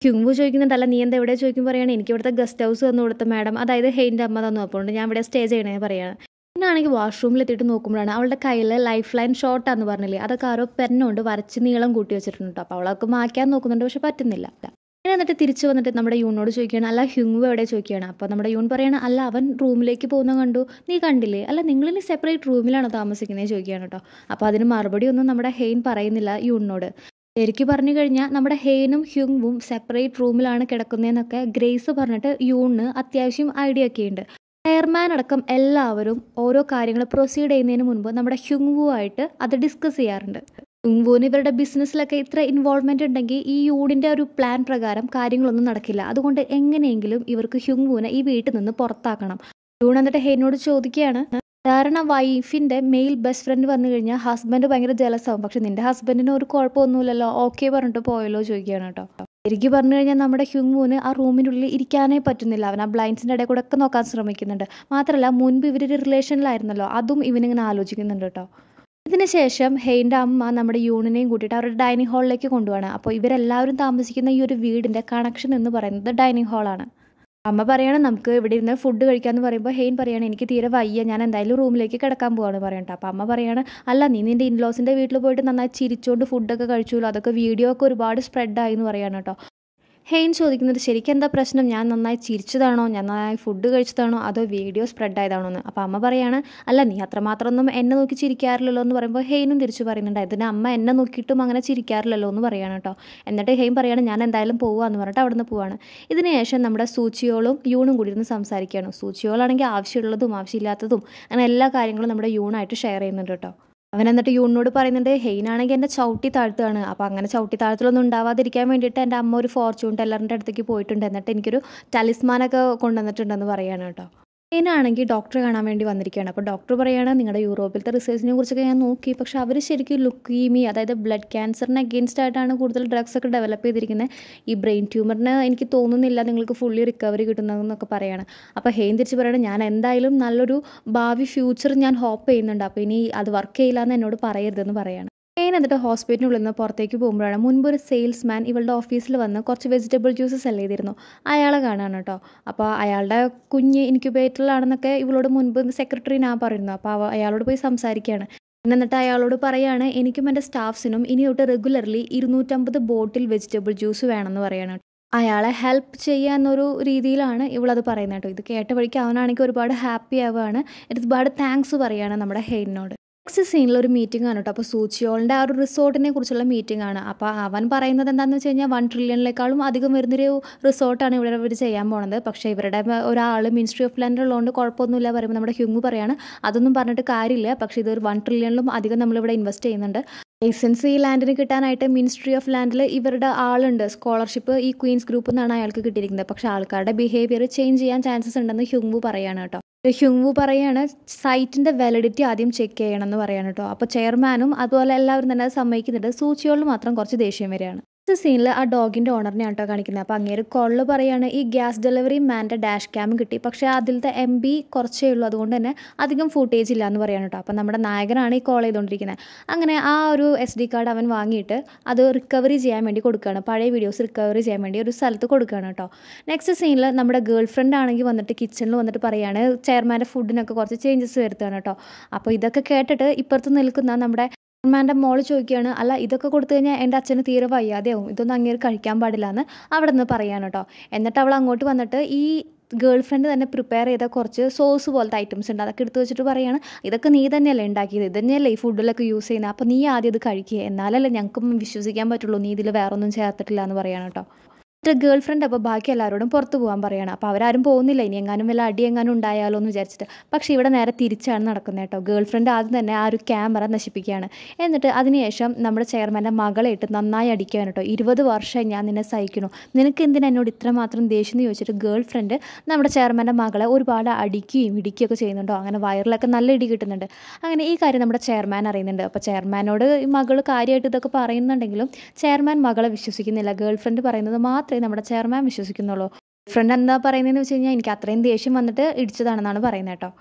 ക്യുങ്വു ചോദിക്കുന്നുണ്ടല്ല നീ എന്താ എവിടെ ചോദിക്കും പറയാണ് എനിക്ക് ഇവിടുത്തെ ഗസ്റ്റ് ഹൗസ് തന്നു കൊടുത്ത മാഡം അതായത് ഹെയിൻ്റെ അമ്മ തന്നു അപ്പോൾ ഞാൻ ഇവിടെ സ്റ്റേ ചെയ്യണേ പറയാണ് പിന്നാണെങ്കിൽ വാഷ്റൂമിൽ എത്തിയിട്ട് നോക്കുമ്പോഴാണ് അവളുടെ കയ്യിൽ ലൈഫ് ലൈൻ ഷോർട്ടാന്ന് പറഞ്ഞില്ലേ അതൊക്കെ ആരോ പെന്നുകൊണ്ട് വരച്ച് നീളം കൂട്ടി വെച്ചിട്ടുണ്ട് അപ്പോൾ അവളൊക്കെ മാറ്റാൻ നോക്കുന്നുണ്ട് പക്ഷെ പറ്റുന്നില്ല പിന്നെ എന്നിട്ട് തിരിച്ചു വന്നിട്ട് നമ്മുടെ യൂണിനോട് ചോദിക്കുകയാണ് അല്ല ഹ്യുങ് എവിടെ ചോദിക്കുകയാണ് അപ്പോൾ നമ്മുടെ യൂൺ പറയാണ് അല്ല അവൻ റൂമിലേക്ക് പോകുന്ന കണ്ടു നീ കണ്ടില്ലേ അല്ല നിങ്ങളിനി സെപ്പറേറ്റ് റൂമിലാണോ താമസിക്കുന്നത് ചോദിക്കുകയാണ് കേട്ടോ അപ്പോൾ അതിന് മറുപടി ഒന്നും നമ്മുടെ ഹെയിൻ പറയുന്നില്ല യൂണിനോട് ശരിക്കും പറഞ്ഞു കഴിഞ്ഞാൽ നമ്മുടെ ഹെയ്നും ഹ്യുങ്ങും സെപ്പറേറ്റ് റൂമിലാണ് കിടക്കുന്നതെന്നൊക്കെ ഗ്രേസ് പറഞ്ഞിട്ട് യൂണിന് അത്യാവശ്യം ഐഡിയ ഒക്കെ ഉണ്ട് ചെയർമാൻ അടക്കം എല്ലാവരും ഓരോ കാര്യങ്ങൾ പ്രൊസീഡ് ചെയ്യുന്നതിന് മുൻപ് നമ്മുടെ ഹ്യുങ്വുമായിട്ട് അത് ഡിസ്കസ് ചെയ്യാറുണ്ട് ഹ്യുങ്വുവിന് ഇവരുടെ ബിസിനസ്സിലൊക്കെ ഇത്ര ഇൻവോൾവ്മെൻ്റ് ഉണ്ടെങ്കിൽ ഈ യൂണിൻ്റെ ഒരു പ്ലാൻ പ്രകാരം കാര്യങ്ങളൊന്നും നടക്കില്ല അതുകൊണ്ട് എങ്ങനെയെങ്കിലും ഇവർക്ക് ഹ്യുങ്വുവിനെ ഈ വീട്ടിൽ നിന്ന് പുറത്താക്കണം യൂൺ എന്നിട്ട് ഹെയ്നോട് ചോദിക്കുകയാണ് സാധാരണ വൈഫിൻ്റെ മെയിൽ ബെസ്റ്റ് ഫ്രണ്ട് വന്നു കഴിഞ്ഞാൽ ഹസ്ബൻഡ് ഭയങ്കര ജലസാവും പക്ഷെ നിന്റെ ഹസ്ബൻഡിന് ഒരു കുഴപ്പമൊന്നുമില്ലല്ലോ ഓക്കെ പറഞ്ഞിട്ട് പോയല്ലോ ചോദിക്കുകയാണ് കേട്ടോ ശരിക്കും പറഞ്ഞു കഴിഞ്ഞാൽ നമ്മുടെ ഹ്യുങ്മൂന് ആ റൂമിൻ്റെ ഉള്ളിൽ ഇരിക്കാനേ പറ്റുന്നില്ല അവൻ ആ ബ്ലൈൻഡ്സിൻ്റെ ഇടയിൽ കൂടെ ഒക്കെ നോക്കാൻ ശ്രമിക്കുന്നുണ്ട് മാത്രമല്ല മുൻപ് ഇവരൊരു റിലേഷനിലായിരുന്നല്ലോ അതും ഇവനിങ്ങനെ ആലോചിക്കുന്നുണ്ട് കേട്ടോ ഇതിന് ശേഷം ഹെയിൻ്റെ അമ്മ നമ്മുടെ യൂണിനെയും കൂട്ടിയിട്ട് അവരുടെ ഡൈനിങ് ഹാളിലേക്ക് കൊണ്ടുപോകണം അപ്പോൾ ഇവരെല്ലാവരും താമസിക്കുന്ന ഈ ഒരു വീടിൻ്റെ കണക്ഷൻ എന്ന് പറയുന്നത് ഡൈനിങ് ഹാളാണ് അമ്മ പറയാണ് നമുക്ക് ഇവിടെ ഇരുന്ന് ഫുഡ് കഴിക്കാമെന്ന് പറയുമ്പോൾ ഹെയിൻ പറയാണ് എനിക്ക് തീരെ വയ്യ ഞാൻ എന്തായാലും റൂമിലേക്ക് കിടക്കാൻ പോവാണ് പറയണ്ട അപ്പോൾ അമ്മ പറയാണ് അല്ല നീ നിൻ്റെ ഇൻലോസിൻ്റെ വീട്ടിൽ പോയിട്ട് നന്നായി ചിരിച്ചുകൊണ്ട് ഫുഡൊക്കെ കഴിച്ചുല്ലോ അതൊക്കെ വീഡിയോ ഒക്കെ ഒരുപാട് സ്പ്രെഡായി എന്ന് പറയാണ് കേട്ടോ ഹെയിൻ ചോദിക്കുന്നത് ശരിക്കും എന്താ പ്രശ്നം ഞാൻ നന്നായി ചിരിച്ചതാണോ ഞാൻ നന്നായി ഫുഡ് കഴിച്ചതാണോ അതോ വീഡിയോ സ്പ്രെഡ് ആയതാണോ എന്ന് അപ്പോൾ അമ്മ പറയാണ് അല്ല നീ അത്രമാത്രം ഒന്നും എന്നെ നോക്കി ചിരിക്കാറില്ലല്ലോ എന്ന് പറയുമ്പോൾ ഹെയിനും തിരിച്ചു പറയുന്നുണ്ട് അതിന് അമ്മ എന്നെ നോക്കിയിട്ടും അങ്ങനെ ചിരിക്കാറില്ലല്ലോ എന്ന് പറയാണ് കേട്ടോ എന്നിട്ട് ഹെയിൻ പറയാണ് ഞാൻ എന്തായാലും പോവാന്ന് പറഞ്ഞിട്ട് അവിടെ നിന്ന് പോവാണ് ഇതിന് ശേഷം നമ്മുടെ സൂചിയോളും യൂണും കൂടി ഇരുന്ന് സംസാരിക്കുകയാണ് സൂചിയോളാണെങ്കിൽ ആവശ്യമുള്ളതും ആവശ്യമില്ലാത്തതും അങ്ങനെ എല്ലാ കാര്യങ്ങളും നമ്മുടെ യൂണായിട്ട് ഷെയർ ചെയ്യുന്നുണ്ട് കേട്ടോ അവൻ എന്നിട്ട് യൂണിനോട് പറയുന്നുണ്ട് ഹെയിനാണെങ്കിൽ എൻ്റെ ചവിട്ടി താഴ്ത്തുകയാണ് അപ്പോൾ അങ്ങനെ ചവിട്ടി താഴ്ത്തലൊന്നും ഉണ്ടാവാതിരിക്കാൻ വേണ്ടിയിട്ട് എൻ്റെ അമ്മ ഒരു ഫോർച്യൂൺ ടെല്ലറിൻ്റെ അടുത്തേക്ക് പോയിട്ടുണ്ട് എന്നിട്ട് എനിക്കൊരു ടലിസ്മാനൊക്കെ കൊണ്ടുവന്നിട്ടുണ്ടെന്ന് പറയാണ് കേട്ടോ ഹെയിനാണെങ്കിൽ ഡോക്ടറെ കാണാൻ വേണ്ടി വന്നിരിക്കുകയാണ് അപ്പോൾ ഡോക്ടർ പറയുകയാണ് നിങ്ങളുടെ യൂറോപ്പിലത്തെ റിസർച്ചിനെ കുറിച്ചൊക്കെ ഞാൻ നോക്കി പക്ഷേ അവർ ശരിക്കും ലുക്കീമി അതായത് ബ്ലഡ് ക്യാൻസറിന് അഗെയിൻസ്റ്റ് ആയിട്ടാണ് കൂടുതൽ ഡ്രഗ്സ് ഒക്കെ ഡെവലപ്പ് ചെയ്തിരിക്കുന്നത് ഈ ബ്രെയിൻ ട്യൂമറിന് എനിക്ക് തോന്നുന്നില്ല നിങ്ങൾക്ക് ഫുള്ളി റിക്കവറി കിട്ടുന്നതെന്നൊക്കെ പറയാണ് അപ്പോൾ ഹെയിൻ തിരിച്ച് പറയുന്നത് ഞാൻ എന്തായാലും നല്ലൊരു ഭാവി ഫ്യൂച്ചർ ഞാൻ ഹോപ്പ് ചെയ്യുന്നുണ്ട് അപ്പോൾ ഇനി അത് വർക്ക് ചെയ്യില്ല എന്ന് എന്നോട് പറയരുതെന്ന് പറയാണ് ഹെയിൻ എന്നിട്ട് ഹോസ്പിറ്റലിനുള്ളിൽ നിന്ന് പുറത്തേക്ക് പോകുമ്പോഴാണ് മുൻപ് ഒരു സെയിൽസ്മാൻ ഇവളുടെ ഓഫീസിൽ വന്ന് കുറച്ച് വെജിറ്റബിൾ ജ്യൂസ് സെൽ ചെയ്തിരുന്നു അയാളെ കാണാണ് കേട്ടോ അപ്പോൾ അയാളുടെ കുഞ്ഞ് ഇൻക്യുബേറ്ററിലാണെന്നൊക്കെ ഇവളോട് മുൻപ് സെക്രട്ടറി ഞാൻ പറയുന്നു അപ്പോൾ അവ അയാളോട് പോയി സംസാരിക്കുകയാണ് പിന്നെ എന്നിട്ട് അയാളോട് പറയാണ് എനിക്കും എൻ്റെ സ്റ്റാഫ്സിനും ഇനി തൊട്ട് റെഗുലർലി ഇരുന്നൂറ്റമ്പത് ബോട്ടിൽ വെജിറ്റബിൾ ജ്യൂസ് വേണമെന്ന് പറയാണ് അയാളെ ഹെൽപ്പ് ചെയ്യാന്നൊരു രീതിയിലാണ് ഇവളത് പറയുന്നത് കേട്ടോ ഇത് കേട്ട വഴിക്ക് അവനാണെങ്കിൽ ഒരുപാട് ഹാപ്പി ആവുകയാണ് ഒരുപാട് താങ്ക്സ് പറയാണ് നമ്മുടെ ഹെയിനോട് നെക്സ്റ്റ് സീനിൽ ഒരു മീറ്റിംഗ് ആണ് കേട്ടോ അപ്പോൾ സൂച്ചിയോളിൻ്റെ ആ ഒരു റിസോർട്ടിനെ കുറിച്ചുള്ള മീറ്റിംഗ് ആണ് അപ്പോൾ അവൻ പറയുന്നത് എന്താണെന്ന് വെച്ച് കഴിഞ്ഞാൽ വൺ ട്രില്യണിലേക്കാളും അധികം വരുന്നൊരു റിസോർട്ടാണ് ഇവിടെ ഇവർ ചെയ്യാൻ പോണത് പക്ഷേ ഇവരുടെ ഒരാൾ മിനിസ്ട്രി ഓഫ് ലാൻഡ് ഉള്ളതുകൊണ്ട് കുഴപ്പമൊന്നുമില്ല പറയുമ്പോൾ നമ്മുടെ ഹ്യൂങ് പറയാണ് അതൊന്നും പറഞ്ഞിട്ട് കാര്യമില്ല പക്ഷേ ഇതൊരു വൺ ട്രില്യണിലും അധികം നമ്മളിവിടെ ഇൻവെസ്റ്റ് ചെയ്യുന്നുണ്ട് ലൈസൻസ് ഈ ലാൻഡിന് കിട്ടാനായിട്ട് മിനിസ്ട്രി ഓഫ് ലാൻഡിൽ ഇവരുടെ ആളുണ്ട് സ്കോളർഷിപ്പ് ഈ ക്വീൻസ് ഗ്രൂപ്പ് എന്നാണ് അയാൾക്ക് കിട്ടിയിരിക്കുന്നത് പക്ഷേ ആൾക്കാരുടെ ബിഹേവിയർ ചേഞ്ച് ചെയ്യാൻ ചാൻസസ് ഉണ്ടെന്ന് ഹ്യുങ്വു പറയാണ് കേട്ടോ ഹ്യുങ്വു പറയാണ് സൈറ്റിൻ്റെ വാലിഡിറ്റി ആദ്യം ചെക്ക് ചെയ്യണം എന്ന് പറയാണ് കേട്ടോ അപ്പോൾ ചെയർമാനും അതുപോലെ എല്ലാവരും തന്നെ അത് സമ്മതിക്കുന്നുണ്ട് സൂചിയോളിൽ മാത്രം കുറച്ച് ദേഷ്യം വരികയാണ് ഫസ്റ്റ് സീനിൽ ആ ഡോഗിൻ്റെ ഓണറിനെ ആട്ടോ കാണിക്കുന്നത് അപ്പോൾ അങ്ങേര് കോളിൽ പറയാണ് ഈ ഗ്യാസ് ഡെലിവറി മാൻ്റെ ഡാഷ് ക്യാം കിട്ടി പക്ഷേ അതിലത്തെ എം ബി കുറച്ചേ ഉള്ളൂ അതുകൊണ്ട് തന്നെ അധികം ഫൂട്ടേജ് ഇല്ല എന്ന് പറയാണ് കേട്ടോ അപ്പോൾ നമ്മുടെ നായകനാണ് ഈ കോൾ ചെയ്തുകൊണ്ടിരിക്കുന്നത് അങ്ങനെ ആ ഒരു എസ് ഡി കാർഡ് അവൻ വാങ്ങിയിട്ട് അത് റിക്കവറി ചെയ്യാൻ വേണ്ടി കൊടുക്കുകയാണ് പഴയ വീഡിയോസ് റിക്കവറി ചെയ്യാൻ വേണ്ടി ഒരു സ്ഥലത്ത് കൊടുക്കുകയാണ് കേട്ടോ നെക്സ്റ്റ് സീനിൽ നമ്മുടെ ഗേൾ ഫ്രണ്ട് ആണെങ്കിൽ വന്നിട്ട് കിച്ചണിൽ വന്നിട്ട് പറയാണ് ചെയർമാൻ്റെ ഫുഡിനൊക്കെ കുറച്ച് ചേഞ്ചസ് വരുത്തുകയാണ് കേട്ടോ അപ്പോൾ ഇതൊക്കെ കേട്ടിട്ട് ഇപ്പുറത്ത് നിൽക്കുന്ന നമ്മുടെ ചെയർമാൻ്റെ മോള് ചോദിക്കുകയാണ് അല്ല ഇതൊക്കെ കൊടുത്തു കഴിഞ്ഞാൽ എൻ്റെ അച്ഛന് തീരെ വയ്യാതെയാവും ഇതൊന്നും അങ്ങേര് കഴിക്കാൻ പാടില്ല എന്ന് അവിടെ നിന്ന് പറയാണ് കേട്ടോ എന്നിട്ട് അവൾ അങ്ങോട്ട് വന്നിട്ട് ഈ ഗേൾ ഫ്രണ്ട് തന്നെ പ്രിപ്പയർ ചെയ്ത കുറച്ച് സോസ് പോലത്തെ ഐറ്റംസ് ഉണ്ട് അതൊക്കെ എടുത്ത് വെച്ചിട്ട് പറയാണ് ഇതൊക്കെ നീ തന്നെയല്ലേ ഉണ്ടാക്കിയത് ഇത് തന്നെയല്ലേ ഈ ഫുഡിലൊക്കെ യൂസ് ചെയ്യുന്നത് അപ്പോൾ നീ ആദ്യം ഇത് കഴിക്കുക എന്നാലല്ലേ ഞങ്ങൾക്കും വിശ്വസിക്കാൻ പറ്റുള്ളൂ നീ ഇതിൽ വേറെ ഒന്നും ചേർത്തിട്ടില്ല എന്ന് പറയാണ് കേട്ടോ എന്നിട്ട് ഗേൾ ഫ്രണ്ട് അപ്പോൾ ബാക്കി എല്ലാവരോടും പുറത്ത് പോകാൻ പറയണം അപ്പോൾ അവരാരും പോകുന്നില്ല ഇനി എങ്ങാനും വല്ല അടി എങ്ങാനും ഉണ്ടായാലോ എന്ന് വിചാരിച്ചിട്ട് പക്ഷേ ഇവിടെ നേരെ തിരിച്ചാണ് നടക്കുന്നത് കേട്ടോ ഗേൾ ഫ്രണ്ട് ആദ്യം തന്നെ ആ ഒരു ക്യാമറ നശിപ്പിക്കുകയാണ് എന്നിട്ട് അതിനുശേഷം നമ്മുടെ ചെയർമാൻ്റെ മകളെ ഇട്ട് നന്നായി അടിക്കുകയാണ് കേട്ടോ ഇരുപത് വർഷമായി ഞാൻ നിന്നെ സഹിക്കണു നിനക്ക് എന്തിനാ എന്നോട് ഇത്രമാത്രം ദേഷ്യം എന്ന് ചോദിച്ചിട്ട് ഗേൾ ഫ്രണ്ട് നമ്മുടെ ചെയർമാൻ്റെ മകളെ ഒരുപാട് അടിക്കുകയും ഇടിക്കുകയൊക്കെ ചെയ്യുന്നുണ്ടോ അങ്ങനെ വയറിലൊക്കെ നല്ല ഇടി കിട്ടുന്നുണ്ട് അങ്ങനെ ഈ കാര്യം നമ്മുടെ ചെയർമാൻ അറിയുന്നുണ്ട് അപ്പോൾ ചെയർമാനോട് ഈ മകൾ കാര്യമായിട്ട് ഇതൊക്കെ പറയുന്നുണ്ടെങ്കിലും ചെയർമാൻ മകളെ വിശ്വസിക്കുന്നില്ല ഗേൾ ഫ്രണ്ട് പറയുന്നത് മാത്രമേ നമ്മുടെ ചെയർമാൻ വിശ്വസിക്കുന്നുള്ളൂ ഫ്രണ്ട് എന്താ പറയുന്നതെന്ന് വെച്ച് കഴിഞ്ഞാൽ എനിക്ക് അത്രയും ദേഷ്യം വന്നിട്ട് ഇടിച്ചതാണെന്നാണ് പറയുന്നത് കേട്ടോ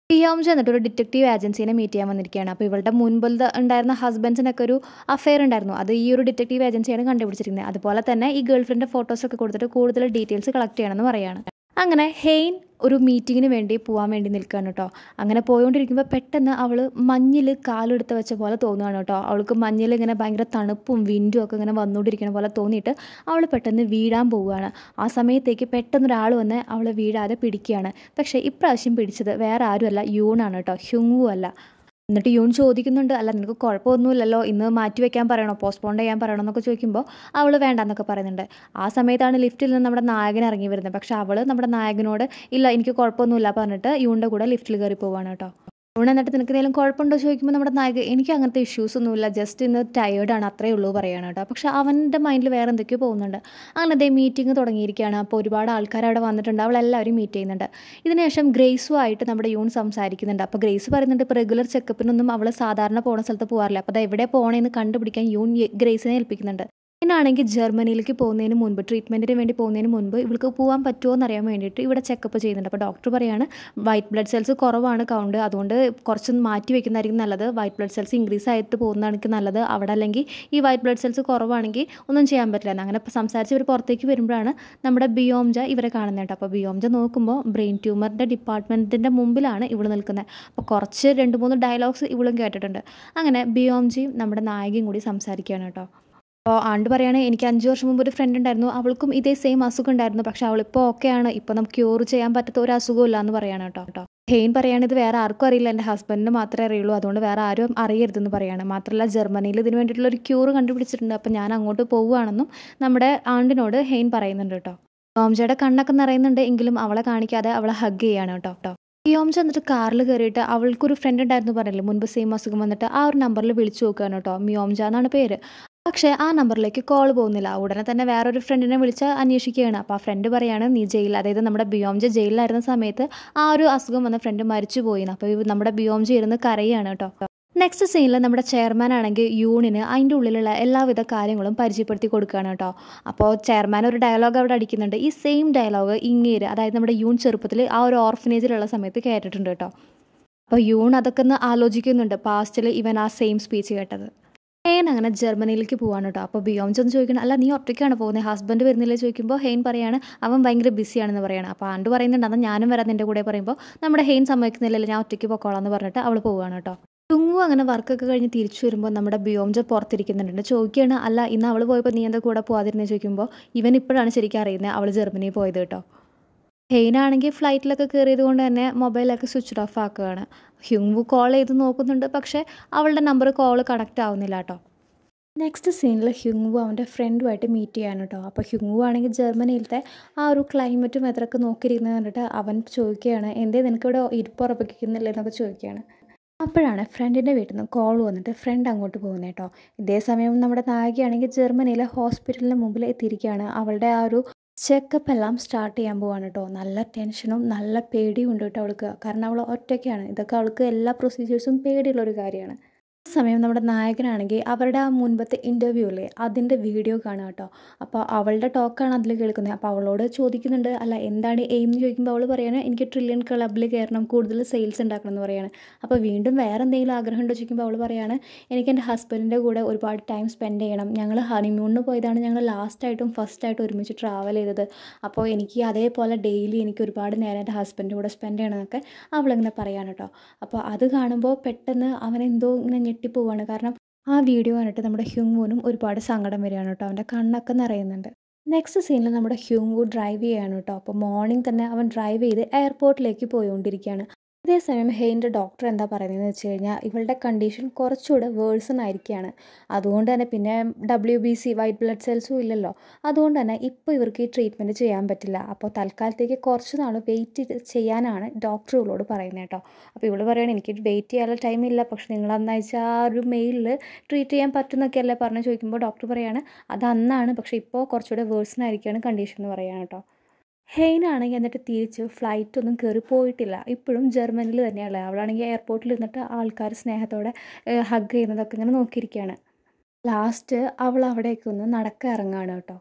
ടിയോംജ് എന്നിട്ട് ഒരു ഡിറ്റക്റ്റീവ് ഏജൻസീനെ മീറ്റ് ചെയ്യാൻ വന്നിരിക്കുകയാണ് അപ്പോൾ ഇവളുടെ മുൻപിൽ ഉണ്ടായിരുന്ന ഹസ്ബൻഡ്സിനൊക്കെ ഒരു അഫെയർ ഉണ്ടായിരുന്നു അത് ഈ ഒരു ഡിറ്റക്റ്റീവ് ഏജൻസിയാണ് കണ്ടുപിടിച്ചിരിക്കുന്നത് അതുപോലെ തന്നെ ഈ ഗേൾ ഫ്രണ്ടിൻ്റെ ഫോട്ടോസൊക്കെ കൊടുത്തിട്ട് കൂടുതൽ ഡീറ്റെയിൽസ് കളക്ട് ചെയ്യണമെന്ന് പറയുകയാണ് അങ്ങനെ ഹെയ്ൻ ഒരു മീറ്റിങ്ങിന് വേണ്ടി പോകാൻ വേണ്ടി നിൽക്കുകയാണ് കേട്ടോ അങ്ങനെ പോയോണ്ടിരിക്കുമ്പോൾ പെട്ടെന്ന് അവൾ മഞ്ഞിൽ കാലെടുത്ത് വെച്ച പോലെ തോന്നുകയാണ് കേട്ടോ അവൾക്ക് മഞ്ഞിൽ ഇങ്ങനെ ഭയങ്കര തണുപ്പും വിൻഡും ഒക്കെ ഇങ്ങനെ വന്നുകൊണ്ടിരിക്കുന്ന പോലെ തോന്നിയിട്ട് അവൾ പെട്ടെന്ന് വീഴാൻ പോവുകയാണ് ആ സമയത്തേക്ക് പെട്ടെന്ന് ഒരാൾ വന്ന് അവളെ വീഴാതെ പിടിക്കുകയാണ് പക്ഷേ ഇപ്രാവശ്യം പിടിച്ചത് വേറെ ആരുമല്ല യൂണാണ് കേട്ടോ ഹ്യുങ്ങു അല്ല എന്നിട്ട് യൂൺ ചോദിക്കുന്നുണ്ട് അല്ല നിനക്ക് കുഴപ്പമൊന്നുമില്ലല്ലോ ഇന്ന് മാറ്റി വെക്കാൻ പറയണോ പോസ്റ്റ്പോൺ ചെയ്യാൻ പറയണോ എന്നൊക്കെ ചോദിക്കുമ്പോൾ അവൾ വേണ്ടെന്നൊക്കെ പറയുന്നുണ്ട് ആ സമയത്താണ് ലിഫ്റ്റിൽ നിന്ന് നമ്മുടെ നായകൻ ഇറങ്ങി വരുന്നത് പക്ഷെ അവൾ നമ്മുടെ നായകനോട് ഇല്ല എനിക്ക് കുഴപ്പമൊന്നുമില്ല പറഞ്ഞിട്ട് യൂണിൻ്റെ കൂടെ ലിഫ്റ്റിൽ കയറി പോവാണ് കേട്ടോ യൂൺ എന്നിട്ട് നിനക്ക് എന്തെങ്കിലും കുഴപ്പമുണ്ടോ ചോദിക്കുമ്പോൾ നമ്മുടെ നായകൻ എനിക്ക് അങ്ങനത്തെ ഇഷ്യൂസ് ഒന്നുമില്ല ജസ്റ്റ് ഇന്ന് ടയേർഡാണ് അത്രേ ഉള്ളൂ പറയാണ് കേട്ടോ പക്ഷെ അവൻ്റെ മൈൻഡിൽ വേറെ എന്തൊക്കെയോ പോകുന്നുണ്ട് അങ്ങനെ അതേ മീറ്റിംഗ് തുടങ്ങിയിരിക്കുകയാണ് അപ്പോൾ ഒരുപാട് ആൾക്കാർ അവിടെ വന്നിട്ടുണ്ട് അവളെല്ലാവരും മീറ്റ് ചെയ്യുന്നുണ്ട് ഇതിനുശേഷം ഗ്രേസുമായിട്ട് നമ്മുടെ യൂൺ സംസാരിക്കുന്നുണ്ട് അപ്പോൾ ഗ്രേസ് പറയുന്നുണ്ട് ഇപ്പോൾ റെഗുലർ ചെക്കപ്പിനൊന്നും അവൾ സാധാരണ പോണ സ്ഥലത്ത് പോകാറില്ല അപ്പോൾ അത് എവിടെ പോകണമെന്ന് കണ്ടുപിടിക്കാൻ യൂൺ ഗ്രേസിനെ ഏൽപ്പിക്കുന്നുണ്ട് പിന്നാണെങ്കിൽ ജർമ്മനിയിലേക്ക് പോകുന്നതിന് മുൻപ് ട്രീറ്റ്മെൻറ്റിന് വേണ്ടി പോകുന്നതിന് മുൻപ് ഇവൾക്ക് പോകാൻ പറ്റുമോ എന്നറിയാൻ വേണ്ടിയിട്ട് ഇവിടെ ചെക്കപ്പ് ചെയ്യുന്നുണ്ട് അപ്പോൾ ഡോക്ടർ പറയാണ് വൈറ്റ് ബ്ലഡ് സെൽസ് കുറവാണ് കൗണ്ട് അതുകൊണ്ട് കുറച്ച് മാറ്റി വെക്കുന്നതായിരിക്കും നല്ലത് വൈറ്റ് ബ്ലഡ് സെൽസ് ഇൻക്രീസ് ആയിട്ട് പോകുന്നതായിരിക്കും നല്ലത് അവിടെ അല്ലെങ്കിൽ ഈ വൈറ്റ് ബ്ലഡ് സെൽസ് കുറവാണെങ്കിൽ ഒന്നും ചെയ്യാൻ പറ്റില്ല അങ്ങനെ ഇപ്പോൾ സംസാരിച്ച് ഇവർ പുറത്തേക്ക് വരുമ്പോഴാണ് നമ്മുടെ ബിയോംജ ഇവരെ കാണുന്നത് കേട്ടോ അപ്പോൾ ബിയോംജ നോക്കുമ്പോൾ ബ്രെയിൻ ട്യൂമറിൻ്റെ ഡിപ്പാർട്ട്മെൻറ്റിൻ്റെ മുമ്പിലാണ് ഇവൾ നിൽക്കുന്നത് അപ്പോൾ കുറച്ച് രണ്ട് മൂന്ന് ഡയലോഗ്സ് ഇവളും കേട്ടിട്ടുണ്ട് അങ്ങനെ ബിയോംജിയും നമ്മുടെ നായികയും കൂടി സംസാരിക്കുകയാണ് കേട്ടോ അപ്പോൾ ആണ്ട് പറയുകയാണ് എനിക്ക് അഞ്ച് വർഷം മുമ്പ് ഒരു ഫ്രണ്ട് ഉണ്ടായിരുന്നു അവൾക്കും ഇതേ സെയിം അസുഖം ഉണ്ടായിരുന്നു പക്ഷെ അവളിപ്പോൾ ഓക്കെയാണ് ഇപ്പോൾ നമുക്ക് ക്യൂർ ചെയ്യാൻ പറ്റാത്ത ഒരു അസുഖമില്ല എന്ന് പറയാണ് കേട്ടോ കേട്ടോ ഹെയിൻ പറയാണ് ഇത് വേറെ ആർക്കും അറിയില്ല എൻ്റെ ഹസ്ബൻഡിന് മാത്രമേ അറിയുള്ളൂ അതുകൊണ്ട് വേറെ ആരും അറിയരുതെന്ന് പറയാണ് മാത്രമല്ല ജർമ്മനിയിൽ ഇതിന് വേണ്ടിയിട്ടുള്ള ഒരു ക്യൂർ കണ്ടുപിടിച്ചിട്ടുണ്ട് അപ്പോൾ ഞാൻ അങ്ങോട്ട് പോവുകയാണെന്നും നമ്മുടെ ആണ്ടിനോട് ഹെയിൻ പറയുന്നുണ്ട് കേട്ടോ ഓംജയുടെ കണ്ണൊക്കെ നിറയുന്നുണ്ട് എങ്കിലും അവളെ കാണിക്കാതെ അവളെ ഹഗ് ചെയ്യാണ് കേട്ടോ കേട്ടോ യോംജ എന്നിട്ട് കാറിൽ കയറിയിട്ട് അവൾക്കൊരു ഫ്രണ്ട് ഉണ്ടായിരുന്നു പറഞ്ഞില്ലേ മുൻപ് സെയിം അസുഖം വന്നിട്ട് ആ ഒരു നമ്പറിൽ വിളിച്ചു നോക്കുകയാണ് കേട്ടോ മിയോംജ എന്നാണ് പേര് പക്ഷേ ആ നമ്പറിലേക്ക് കോൾ പോകുന്നില്ല ഉടനെ തന്നെ വേറൊരു ഫ്രണ്ടിനെ വിളിച്ച് അന്വേഷിക്കുകയാണ് അപ്പോൾ ആ ഫ്രണ്ട് പറയാണ് നീ ജയിൽ അതായത് നമ്മുടെ ബിയോംജ ജയിലിലായിരുന്ന സമയത്ത് ആ ഒരു അസുഖം വന്ന ഫ്രണ്ട് മരിച്ചു പോയിന്ന് അപ്പോൾ നമ്മുടെ ബിയോംജ ഇരുന്ന് കരയാണ് കേട്ടോ നെക്സ്റ്റ് സീനിൽ നമ്മുടെ ചെയർമാൻ ആണെങ്കിൽ യൂണിന് അതിൻ്റെ ഉള്ളിലുള്ള എല്ലാവിധ കാര്യങ്ങളും പരിചയപ്പെടുത്തി കൊടുക്കുകയാണ് കേട്ടോ അപ്പോൾ ചെയർമാൻ ഒരു ഡയലോഗ് അവിടെ അടിക്കുന്നുണ്ട് ഈ സെയിം ഡയലോഗ് ഇങ്ങേര് അതായത് നമ്മുടെ യൂൺ ചെറുപ്പത്തിൽ ആ ഒരു ഓർഫനേജിലുള്ള സമയത്ത് കേട്ടിട്ടുണ്ട് കേട്ടോ അപ്പോൾ യൂൺ അതൊക്കെ ഒന്ന് ആലോചിക്കുന്നുണ്ട് പാസ്റ്റിൽ ഇവൻ ആ സെയിം സ്പീച്ച് കേട്ടത് ഹെയ്ൻ അങ്ങനെ ജർമ്മനിയിലേക്ക് പോവാണ് കേട്ടോ അപ്പോൾ ബിയോംജ് ഒന്ന് ചോദിക്കണം അല്ല നീ ഒറ്റയ്ക്കാണ് പോകുന്നത് ഹസ്ബൻഡ് വരുന്നില്ലേ ചോദിക്കുമ്പോൾ ഹെയ്ൻ പറയാണ് അവൻ ഭയങ്കര ബിസിയാണെന്ന് പറയണം അപ്പോൾ ആണ്ട് പറയുന്നുണ്ട് എന്നാൽ ഞാനും വരാം നിൻ്റെ കൂടെ പറയുമ്പോൾ നമ്മുടെ ഹെയ്ൻ സമ്മതിക്കുന്നില്ലല്ലോ ഞാൻ ഒറ്റയ്ക്ക് പൊക്കോളാം എന്ന് പറഞ്ഞിട്ട് അവൾ പോവുകയാണ് കേട്ടോ തുങ്ങു അങ്ങനെ വർക്കൊക്കെ കഴിഞ്ഞ് തിരിച്ചു വരുമ്പോൾ നമ്മുടെ ബിയോംജ പുറത്തിരിക്കുന്നുണ്ട് ചോദിക്കുകയാണ് അല്ല ഇന്ന് അവൾ പോയപ്പോൾ നീ എന്താ കൂടെ പോകാതിരുന്നേ ചോദിക്കുമ്പോൾ ഇവൻ ഇപ്പോഴാണ് ശരിക്കും അറിയുന്നത് അവൾ ജർമ്മനിയിൽ പോയത് കേട്ടോ ഹെയ്നാണെങ്കിൽ ഫ്ലൈറ്റിലൊക്കെ കയറിയത് കൊണ്ട് തന്നെ മൊബൈലൊക്കെ സ്വിച്ച് ഓഫ് ആക്കുകയാണ് ഹ്യുങ്വു കോൾ ചെയ്ത് നോക്കുന്നുണ്ട് പക്ഷേ അവളുടെ നമ്പർ കോൾ കണക്റ്റ് ആവുന്നില്ല കേട്ടോ നെക്സ്റ്റ് സീനിൽ ഹ്യുങ്വു അവൻ്റെ ഫ്രണ്ടുമായിട്ട് മീറ്റ് ചെയ്യാണ് കേട്ടോ അപ്പോൾ ഹ്യുങ്വു ആണെങ്കിൽ ജർമ്മനിയിലത്തെ ആ ഒരു ക്ലൈമറ്റും വെതറൊക്കെ നോക്കിയിരിക്കുന്നത് കണ്ടിട്ട് അവൻ ചോദിക്കുകയാണ് എന്തേ നിനക്കിവിടെ ഇരിപ്പുറപ്പിക്കുന്നില്ല എന്നൊക്കെ ചോദിക്കുകയാണ് അപ്പോഴാണ് ഫ്രണ്ടിൻ്റെ വീട്ടിൽ നിന്ന് കോൾ വന്നിട്ട് ഫ്രണ്ട് അങ്ങോട്ട് പോകുന്നത് കേട്ടോ ഇതേ സമയം നമ്മുടെ നായികയാണെങ്കിൽ ജർമ്മനിയിലെ ഹോസ്പിറ്റലിന് മുമ്പിൽ എത്തിയിരിക്കുകയാണ് അവളുടെ ആ ഒരു ചെക്കപ്പ് എല്ലാം സ്റ്റാർട്ട് ചെയ്യാൻ പോവാണ് കേട്ടോ നല്ല ടെൻഷനും നല്ല പേടിയും ഉണ്ട് കേട്ടോ അവൾക്ക് കാരണം അവൾ ഒറ്റയ്ക്കാണ് ഇതൊക്കെ അവൾക്ക് എല്ലാ പ്രൊസീജിയേഴ്സും പേടിയുള്ളൊരു കാര്യമാണ് ഈ സമയം നമ്മുടെ നായകനാണെങ്കിൽ അവരുടെ ആ മുൻപത്തെ ഇൻ്റർവ്യൂ അല്ലേ അതിൻ്റെ വീഡിയോ കാണുക കേട്ടോ അപ്പോൾ അവളുടെ ടോക്കാണ് അതിൽ കേൾക്കുന്നത് അപ്പോൾ അവളോട് ചോദിക്കുന്നുണ്ട് അല്ല എന്താണ് എയിം എന്ന് ചോദിക്കുമ്പോൾ അവൾ പറയാണ് എനിക്ക് ട്രില്യൺ ക്ലബിൽ കയറണം കൂടുതൽ സെയിൽസ് ഉണ്ടാക്കണം എന്ന് പറയാണ് അപ്പോൾ വീണ്ടും വേറെ എന്തെങ്കിലും ആഗ്രഹം ഉണ്ടോ ചോദിക്കുമ്പോൾ അവൾ പറയാണ് എനിക്ക് എൻ്റെ ഹസ്ബൻഡിൻ്റെ കൂടെ ഒരുപാട് ടൈം സ്പെൻഡ് ചെയ്യണം ഞങ്ങൾ ഹണിമൂണിന് പോയതാണ് ഞങ്ങൾ ലാസ്റ്റായിട്ടും ഫസ്റ്റായിട്ടും ഒരുമിച്ച് ട്രാവൽ ചെയ്തത് അപ്പോൾ എനിക്ക് അതേപോലെ ഡെയിലി എനിക്ക് ഒരുപാട് നേരം എൻ്റെ ഹസ്ബൻഡിൻ്റെ കൂടെ സ്പെൻഡ് ചെയ്യണമെന്നൊക്കെ അവളിങ്ങനെ പറയാണ് കേട്ടോ അപ്പോൾ അത് കാണുമ്പോൾ പെട്ടെന്ന് അവനെന്തോ ഇങ്ങനെ ഞെട്ടിപ്പോവാണ് കാരണം ആ വീഡിയോ കണ്ടിട്ട് നമ്മുടെ ഹ്യൂങ്വൂനും ഒരുപാട് സങ്കടം വരികയാണ് കേട്ടോ അവൻ്റെ കണ്ണൊക്കെ നിറയുന്നുണ്ട് നെക്സ്റ്റ് സീനിൽ നമ്മുടെ ഹ്യൂങ്വു ഡ്രൈവ് ചെയ്യാണ് കേട്ടോ അപ്പോൾ മോർണിംഗ് തന്നെ അവൻ ഡ്രൈവ് ചെയ്ത് എയർപോർട്ടിലേക്ക് പോയിക്കൊണ്ടിരിക്കുകയാണ് അതേസമയം ഹെയിൻ്റെ ഡോക്ടർ എന്താ പറയുന്നതെന്ന് വെച്ച് കഴിഞ്ഞാൽ ഇവളുടെ കണ്ടീഷൻ കുറച്ചുകൂടെ വേഴ്സൺ ആയിരിക്കുകയാണ് അതുകൊണ്ട് തന്നെ പിന്നെ W B C white blood സെൽസും ഇല്ലല്ലോ അതുകൊണ്ട് തന്നെ ഇപ്പോൾ ഇവർക്ക് ഈ ട്രീറ്റ്മെൻറ്റ് ചെയ്യാൻ പറ്റില്ല അപ്പോൾ തൽക്കാലത്തേക്ക് കുറച്ച് നാൾ വെയിറ്റ് ചെയ്യാനാണ് ഡോക്ടർ ഇവളോട് പറയുന്നത് കേട്ടോ അപ്പോൾ ഇവള് പറയുകയാണ് എനിക്ക് വെയിറ്റ് ചെയ്യാനുള്ള ടൈം ഇല്ല പക്ഷെ നിങ്ങൾ അന്നയച്ച ആ ഒരു മെയിലിൽ ട്രീറ്റ് ചെയ്യാൻ പറ്റുന്നൊക്കെയല്ലേ പറഞ്ഞു ചോദിക്കുമ്പോൾ ഡോക്ടർ പറയാണ് അത് അന്നാണ് പക്ഷേ ഇപ്പോൾ കുറച്ചുകൂടെ വേഴ്സൺ ആയിരിക്കുകയാണ് കണ്ടീഷൻ എന്ന് പറയുകയാണ് കേട്ടോ ഹെയ്നാണെങ്കിൽ എന്നിട്ട് തിരിച്ച് ഫ്ലൈറ്റ് ഒന്നും കയറി പോയിട്ടില്ല ഇപ്പോഴും ജർമ്മനിയിൽ തന്നെയുള്ള അവളാണെങ്കിൽ എയർപോർട്ടിൽ ഇരുന്നിട്ട് ആൾക്കാർ സ്നേഹത്തോടെ ഹഗ് ചെയ്യുന്നതൊക്കെ ഇങ്ങനെ നോക്കിയിരിക്കുകയാണ് ലാസ്റ്റ് അവൾ അവിടേക്ക് ഒന്ന് നടക്കാൻ ഇറങ്ങുകയാണ് കേട്ടോ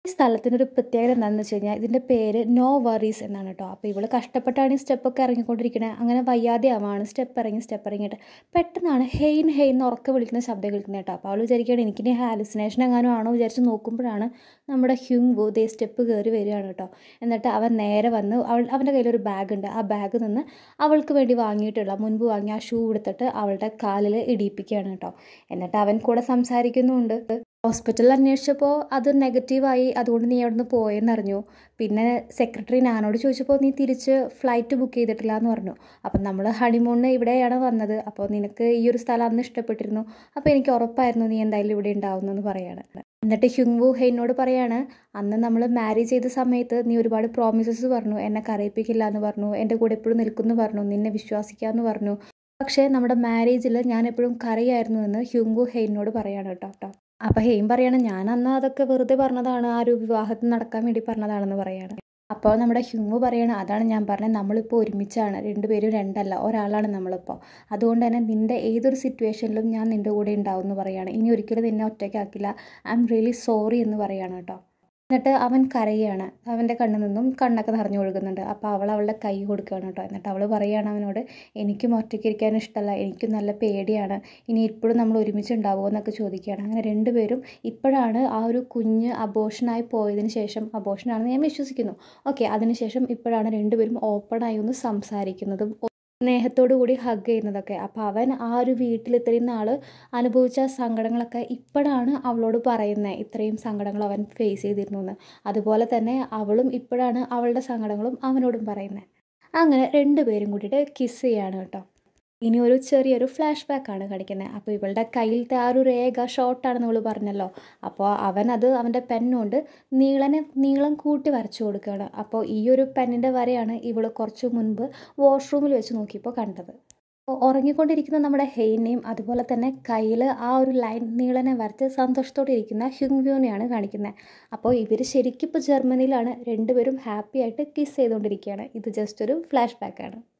ഈ സ്ഥലത്തിനൊരു പ്രത്യേകത എന്താണെന്ന് വെച്ച് കഴിഞ്ഞാൽ ഇതിൻ്റെ പേര് നോ വറീസ് എന്നാണ് കേട്ടോ അപ്പോൾ ഇവൾ കഷ്ടപ്പെട്ടാണ് ഈ സ്റ്റെപ്പൊക്കെ ഇറങ്ങിക്കൊണ്ടിരിക്കുന്നത് അങ്ങനെ വയ്യാതെ ആവാണ് സ്റ്റെപ്പ് ഇറങ്ങി സ്റ്റെപ്പ് ഇറങ്ങിയിട്ട് പെട്ടെന്നാണ് ഹെയിൻ ഹെയിൻ എന്ന് ഉറക്കെ വിളിക്കുന്ന ശബ്ദം കേൾക്കുന്നത് കേട്ടോ അപ്പോൾ അവൾ വിചാരിക്കുകയാണ് എനിക്കിനി ഹാലുസിനേഷൻ എങ്ങാനും ആണോ വിചാരിച്ച് നോക്കുമ്പോഴാണ് നമ്മുടെ ഹ്യൂങ് വു ദേ സ്റ്റെപ്പ് കയറി വരികയാണ് കേട്ടോ എന്നിട്ട് അവൻ നേരെ വന്ന് അവൾ അവൻ്റെ കയ്യിലൊരു ബാഗ് ഉണ്ട് ആ ബാഗ് നിന്ന് അവൾക്ക് വേണ്ടി വാങ്ങിയിട്ടുള്ള മുൻപ് വാങ്ങിയ ആ ഷൂ എടുത്തിട്ട് അവളുടെ കാലിൽ ഇടിയിപ്പിക്കുകയാണ് കേട്ടോ എന്നിട്ട് അവൻ കൂടെ സംസാരിക്കുന്നുമുണ്ട് ഹോസ്പിറ്റലിൽ അന്വേഷിച്ചപ്പോൾ അത് നെഗറ്റീവായി അതുകൊണ്ട് നീ അവിടെ നിന്ന് പോയെന്നറിഞ്ഞു പിന്നെ സെക്രട്ടറി ഞാനോട് ചോദിച്ചപ്പോൾ നീ തിരിച്ച് ഫ്ലൈറ്റ് ബുക്ക് ചെയ്തിട്ടില്ല എന്ന് പറഞ്ഞു അപ്പം നമ്മൾ ഹണിമൂണിന് ഇവിടെയാണ് വന്നത് അപ്പോൾ നിനക്ക് ഈ ഒരു സ്ഥലം അന്ന് ഇഷ്ടപ്പെട്ടിരുന്നു അപ്പോൾ എനിക്ക് ഉറപ്പായിരുന്നു നീ എന്തായാലും ഇവിടെ ഉണ്ടാവുന്നെന്ന് പറയാണ് എന്നിട്ട് ഹ്യുങ്വു ഹെയിനോട് പറയാണ് അന്ന് നമ്മൾ മാരേജ് ചെയ്ത സമയത്ത് നീ ഒരുപാട് പ്രോമിസസ് പറഞ്ഞു എന്നെ കരയിപ്പിക്കില്ല എന്ന് പറഞ്ഞു എൻ്റെ കൂടെ എപ്പോഴും നിൽക്കുമെന്ന് പറഞ്ഞു നിന്നെ വിശ്വസിക്കാമെന്ന് പറഞ്ഞു പക്ഷേ നമ്മുടെ മാരേജിൽ ഞാൻ എപ്പോഴും കരയായിരുന്നു എന്ന് ഹ്യുങ്വു ഹെയിനോട് പറയാണ് കേട്ടോ കേട്ടോ അപ്പോൾ ഹെയിം പറയാണ് ഞാൻ അന്ന് അതൊക്കെ വെറുതെ പറഞ്ഞതാണ് ആ ഒരു വിവാഹത്തിന് നടക്കാൻ വേണ്ടി പറഞ്ഞതാണെന്ന് പറയാണ് അപ്പോൾ നമ്മുടെ ഹ്യൂമു പറയണം അതാണ് ഞാൻ പറഞ്ഞത് നമ്മളിപ്പോൾ ഒരുമിച്ചാണ് രണ്ടുപേരും രണ്ടല്ല ഒരാളാണ് നമ്മളിപ്പോൾ അതുകൊണ്ട് തന്നെ നിൻ്റെ ഏതൊരു സിറ്റുവേഷനിലും ഞാൻ നിൻ്റെ കൂടെ ഉണ്ടാവും എന്ന് പറയാണ് ഇനി ഒരിക്കലും നിന്നെ ഒറ്റയ്ക്കാക്കില്ല ഐ എം റിയലി സോറി എന്ന് പറയാണ് കേട്ടോ എന്നിട്ട് അവൻ കരയാണ് അവൻ്റെ കണ്ണിൽ നിന്നും കണ്ണൊക്കെ നിറഞ്ഞു ഒഴുകുന്നുണ്ട് അപ്പോൾ അവൾ അവളുടെ കൈ കൊടുക്കുകയാണ് കേട്ടോ എന്നിട്ട് അവൾ പറയുകയാണ് അവനോട് എനിക്കും ഒറ്റയ്ക്ക് ഇരിക്കാൻ ഇഷ്ടമല്ല എനിക്കും നല്ല പേടിയാണ് ഇനി ഇപ്പോഴും നമ്മൾ ഒരുമിച്ച് ഉണ്ടാവുമോ എന്നൊക്കെ ചോദിക്കുകയാണ് അങ്ങനെ രണ്ടുപേരും ഇപ്പോഴാണ് ആ ഒരു കുഞ്ഞ് അബോഷനായി പോയതിന് ശേഷം അബോഷനാണെന്ന് ഞാൻ വിശ്വസിക്കുന്നു ഓക്കെ അതിനുശേഷം ഇപ്പോഴാണ് രണ്ടുപേരും ഓപ്പണായി ഒന്ന് സംസാരിക്കുന്നതും സ്നേഹത്തോടു കൂടി ഹഗ് ചെയ്യുന്നതൊക്കെ അപ്പോൾ അവൻ ആ ഒരു വീട്ടിൽ ഇത്രയും നാൾ അനുഭവിച്ച സങ്കടങ്ങളൊക്കെ ഇപ്പോഴാണ് അവളോട് പറയുന്നത് ഇത്രയും സങ്കടങ്ങൾ അവൻ ഫേസ് ചെയ്തിരുന്നു എന്ന് അതുപോലെ തന്നെ അവളും ഇപ്പോഴാണ് അവളുടെ സങ്കടങ്ങളും അവനോടും പറയുന്നത് അങ്ങനെ രണ്ടുപേരും കൂടിയിട്ട് കിസ് ചെയ്യാണ് കേട്ടോ ഇനി ഒരു ചെറിയൊരു ഫ്ലാഷ് ബാക്കാണ് കാണിക്കുന്നത് അപ്പോൾ ഇവളുടെ കയ്യിലത്തെ ആ ഒരു രേഖ ഷോർട്ടാണെന്ന് ഇവൾ പറഞ്ഞല്ലോ അപ്പോൾ അവൻ അത് അവൻ്റെ പെന്നുകൊണ്ട് നീളനെ നീളം കൂട്ടി വരച്ചു കൊടുക്കുകയാണ് അപ്പോൾ ഈ ഒരു പെന്നിൻ്റെ വരെയാണ് ഇവൾ കുറച്ച് മുൻപ് വാഷ്റൂമിൽ വെച്ച് നോക്കിയപ്പോൾ കണ്ടത് അപ്പോൾ ഉറങ്ങിക്കൊണ്ടിരിക്കുന്ന നമ്മുടെ ഹെയിനെയും അതുപോലെ തന്നെ കയ്യിൽ ആ ഒരു ലൈൻ നീളനെ വരച്ച് സന്തോഷത്തോടെ ഇരിക്കുന്ന ഹ്യുങ്വ്യൂനെയാണ് കാണിക്കുന്നത് അപ്പോൾ ഇവർ ശരിക്കും ഇപ്പോൾ ജർമ്മനിയിലാണ് രണ്ടുപേരും ഹാപ്പി ആയിട്ട് കിസ് ചെയ്തുകൊണ്ടിരിക്കുകയാണ് ഇത് ജസ്റ്റ് ഒരു ഫ്ലാഷ് ബാക്കാണ്